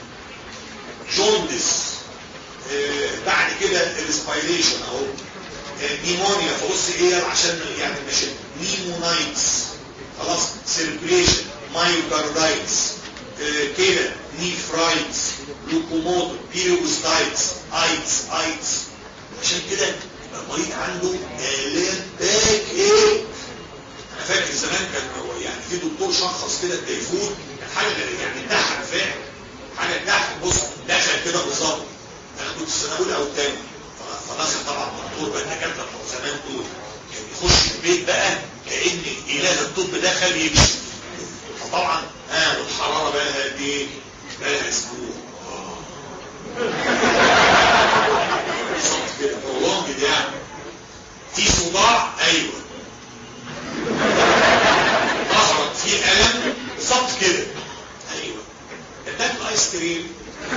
جوندس آه بعد كده الاسبيريشن اهو نيمونيا فبص ايه عشان يعني مش نيمونايتس خلاص سيركوليشن مايوكاردايتس آه كده نيفرايتس لوكوموتور بيروستايتس ايتس ايتس عشان كده يبقى المريض عنده الام باك ايه انا فاكر زمان كان يعني في دكتور شخص كده التيفود كان حاجه يعني تضحك فعلا حاجه تضحك بص دخل كده بالظبط انا كنت السنه الاولى او الثانيه فدخل طبعا دكتور بقى الدكاتره بتوع زمان دول كان يخش البيت بقى كان اله الطب دخل يكشف فطبعا ها والحراره بقى لها قد ايه؟ بقى لها اسبوع بالظبط كده prolonged يعني في صداع ايوه ظهرت في الم بالظبط كده ايوه اداك الايس كريم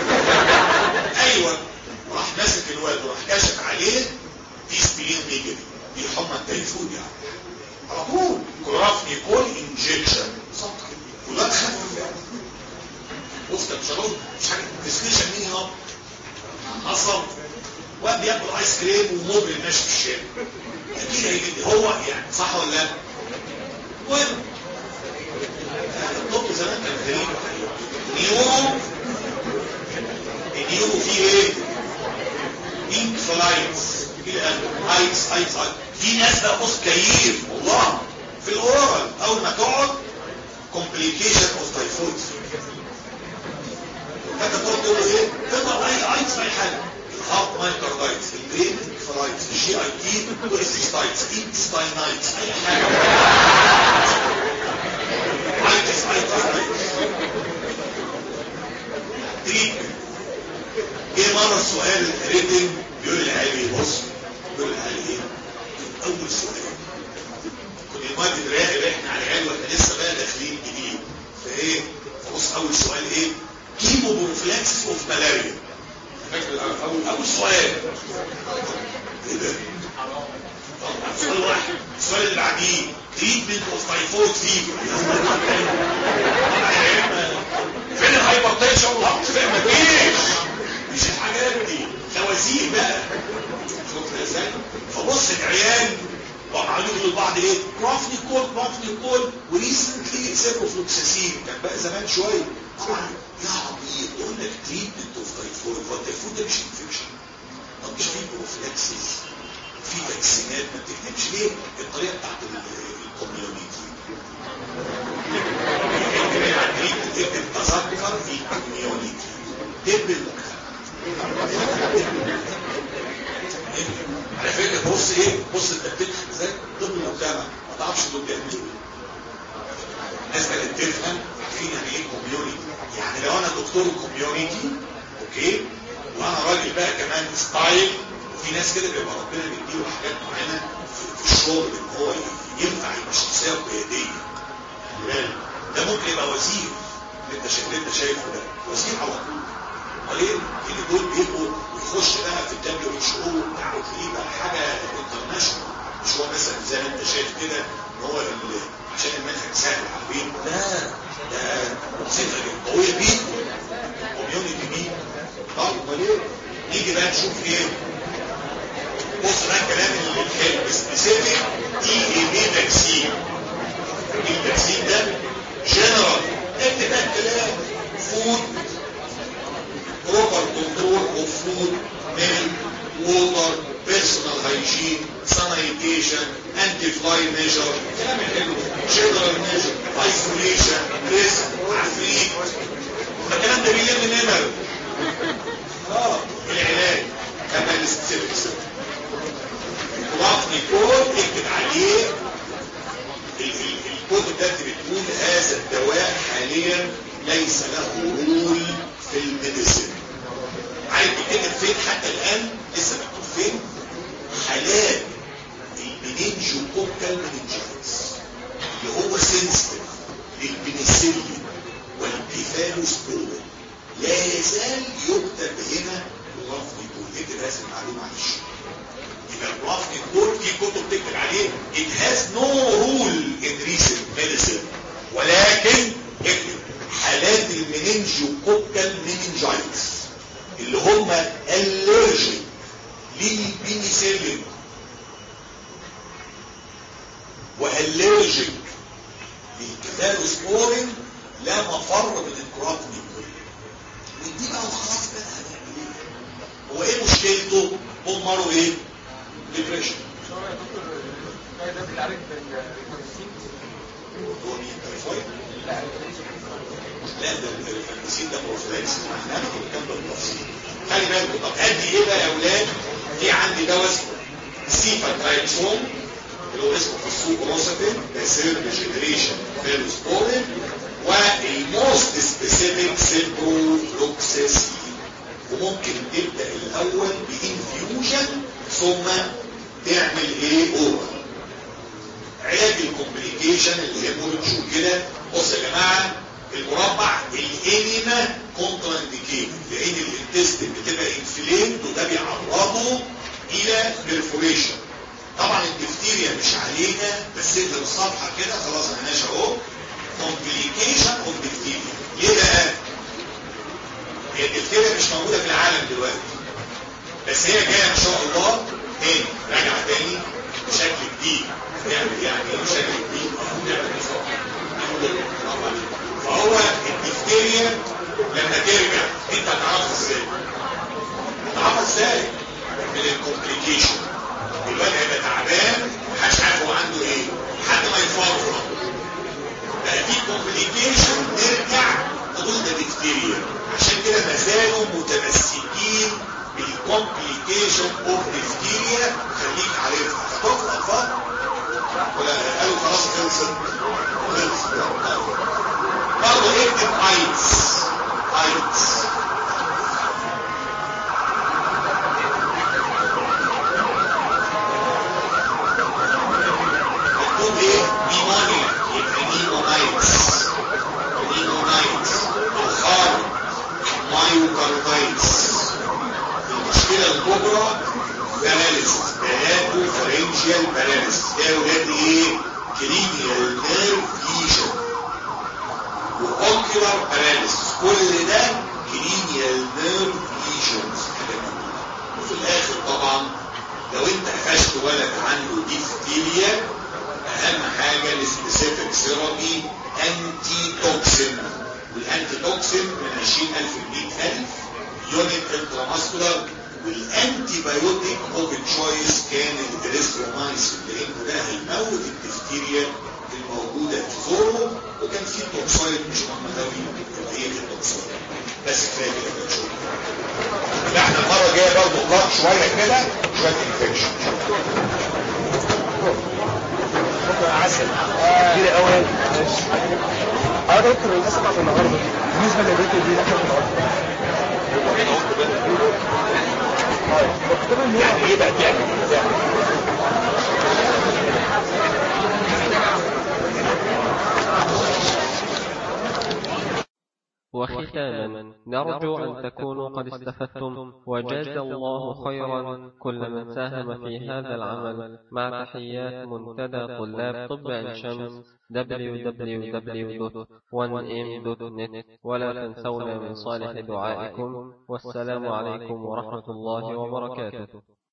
ايوه راح ماسك الواد وراح كاشف عليه دي سبلين نيجاتيف دي حمى التيفود يعني على طول كورافني كول انجكشن بالظبط كده والواد خف بص كان شرط مش حاجه ديسكريشن مين هنا حصل واد بياكل ايس كريم ومجرم ماشي في الشارع اكيد هيجي هو يعني صح ولا لا؟ المهم الطب زمان كان غريب نيورو النيورو فيه ايه؟ بينك فلايتس كده ايتس ايتس ايتس في ناس بقى بص كيف والله في الاورال اول ما تقعد كومبليكيشن اوف تايفويد فانت تقعد تقول ايه؟ تطلع اي ايتس اي حاجه الهارت مايكاردايتس البرين فلايتس الجي اي تي كوليستايتس انستاينايتس اي حاجه ايتس ايتس ايتس تريتمنت جه مره السؤال الريتنج بيقول العالي بص بيقول العالي ايه؟ اول سؤال كنا الماضي نراقب احنا على العيال واحنا لسه بقى داخلين جديد فايه؟ فبص اول سؤال ايه؟ كيمو بروفلاكس اوف ملاريا فاكر اول اول سؤال ايه ده؟ سؤال واحد السؤال اللي بعديه تريتمنت اوف تايفويد فيفر فين الهايبرتنشن والهارت فين مفيش مش الحاجات دي خوازيق بقى شفت ازاي فبص العيال وعمالين يقولوا لبعض ايه كرافني كول كرافني كول وريسنتلي سيروفلوكساسين كان بقى زمان شويه طبعا يا عبيط يقول لك تريتمنت اوف تايفويد هو التايفويد ده مش انفكشن طب مش في بروفلاكسيس في فاكسينات ما بتكتبش ليه الطريقه بتاعت الكوميونيتي تكتب تذكر في الكوميونيتي تقبل على فكره بص ايه بص انت بتفهم ازاي ضمن المجتمع ما تعرفش دول بيعملوا ايه الناس كانت تفهم عارفين يعني ايه كوميونيتي يعني لو انا دكتور كوميونيتي اوكي وانا راجل بقى كمان ستايل وفي ناس كده بيبقى ربنا بيديله حاجات معينه في الشغل ان هو ينفع يبقى شخصيه قياديه ده ممكن يبقى وزير اللي انت شايف انت شايفه ده وزير على طول وليه اللي دول بيبقوا يخش بقى في الدبليو اتش او بتاع وتلاقيه بقى حاجه انترناشونال مش هو مثلا زي ما انت شايف كده ان هو عشان المنهج سهل عارفين لا ده وظيفه قويه جدا كوميونتي دي طب امال ايه؟ نيجي بقى نشوف ايه بص بقى الكلام الحلو سبيسيفيك دي اي بي فاكسين الفاكسين ده جنرال اكتب بقى الكلام فود proper control of food, milk, water, personal hygiene, sanitation, anti-fly measure, كلام حلو, general measure, isolation, risk, عفريت, الكلام ده بيلم نمر. اه العلاج كما السبيسيفيك رقم كود اكتب عليه الكتب ده بتقول هذا الدواء حاليا ليس له رول في الميديسين عارف بيتكتب فين حتى الان لسه مكتوب فين حالات المنينجو ستريبتوكوكال مينينجايتس اللي هم الرجيك للبنسلين والرجيك للكفالوسبورين لا مفر من الكرات من ودي بقى خلاص بقى هنعمل ايه هو ايه مشكلته بومره ايه ديبريشن هو مين تايفويد لا ده الفانتسين ده بروفلاكس احنا هناخد الكلام ده بالتفصيل خلي بالكم طب ادي ايه بقى يا اولاد في عندي دواء اسمه سيفاترايكسون اللي هو اسمه في السوق روسفين ده سيرد جنريشن فيروسبورين والموست سبيسيفيك سيبروفلوكسيسين وممكن تبدا الاول بانفيوجن ثم تعمل ايه اورال علاج الكومبليكيشن اللي هي مولتشو كده بص يا جماعه المربع الانيما كونترا انديكيت لان الانتستين بتبقى انفليمد وده بيعرضه الى بيرفوريشن طبعا الدفتيريا مش علينا بس اقلب الصفحه كده خلاص معناش اهو كومبليكيشن اوف دفتيريا ليه بقى؟ هي الدفتيريا مش موجوده في العالم دلوقتي بس هي جايه ان شاء الله تاني راجعه تاني بشكل جديد نعمل يعني ايه بشكل جديد نعمل فهو الدفتيريا لما ترجع انت هتعرفها ازاي هتعرفها ازاي من الكومبليكيشن الواد هيبقى تعبان محدش عارف هو عنده ايه لحد ما يفرغ بقى في كومبليكيشن نرجع نقول ده دفتيريا عشان كده ما زالوا متمسكين بالكومبليكيشن اوف دفتيريا خليك عارفها هتقف الاطفال ولا قالوا خلاص خلصت خلصت برضه اكتب ايتس ايتس مكتوب ايه نيمونيا يبقى نيمونايتس نيمونايتس او خارج مايوكاردايتس المشكلة الكبرى باراليسيس بهاتو فرنجيال باراليسيس ده يا ولاد ايه كرينيال نيرف ليجن واوكيولار باراليسيس كل ده كرينيال نيرف ليجنز وفي الاخر طبعا لو انت قفشت ولد عنده ديفتيريا اهم حاجة السبيسيفيك ثيرابي انتي توكسين والانتي توكسين من 20000 ل 100000 يونت انتراماسكولار والانتي بايوتيك اوف تشويس كان الاريثرومايسين لانه ده هيموت الدفتيريا الموجودة في زوره وكان في توكسايد مش مهمة قوي اللي هي التوكسايد بس كفايه كده بقى شويه يبقى احنا المره الجايه برضه نقرا شويه كده شويه انفكشن عسل كتير قوي اه دكتور للاسف عشان النهارده بالنسبه للبيت دي احنا النهارده يعني ايه بقى تعمل وختاما نرجو أن تكونوا قد استفدتم وجزى الله خيرا كل من ساهم في هذا العمل مع تحيات منتدى طلاب طب عين شمس www.1m.net ولا تنسونا من صالح دعائكم والسلام عليكم ورحمة الله وبركاته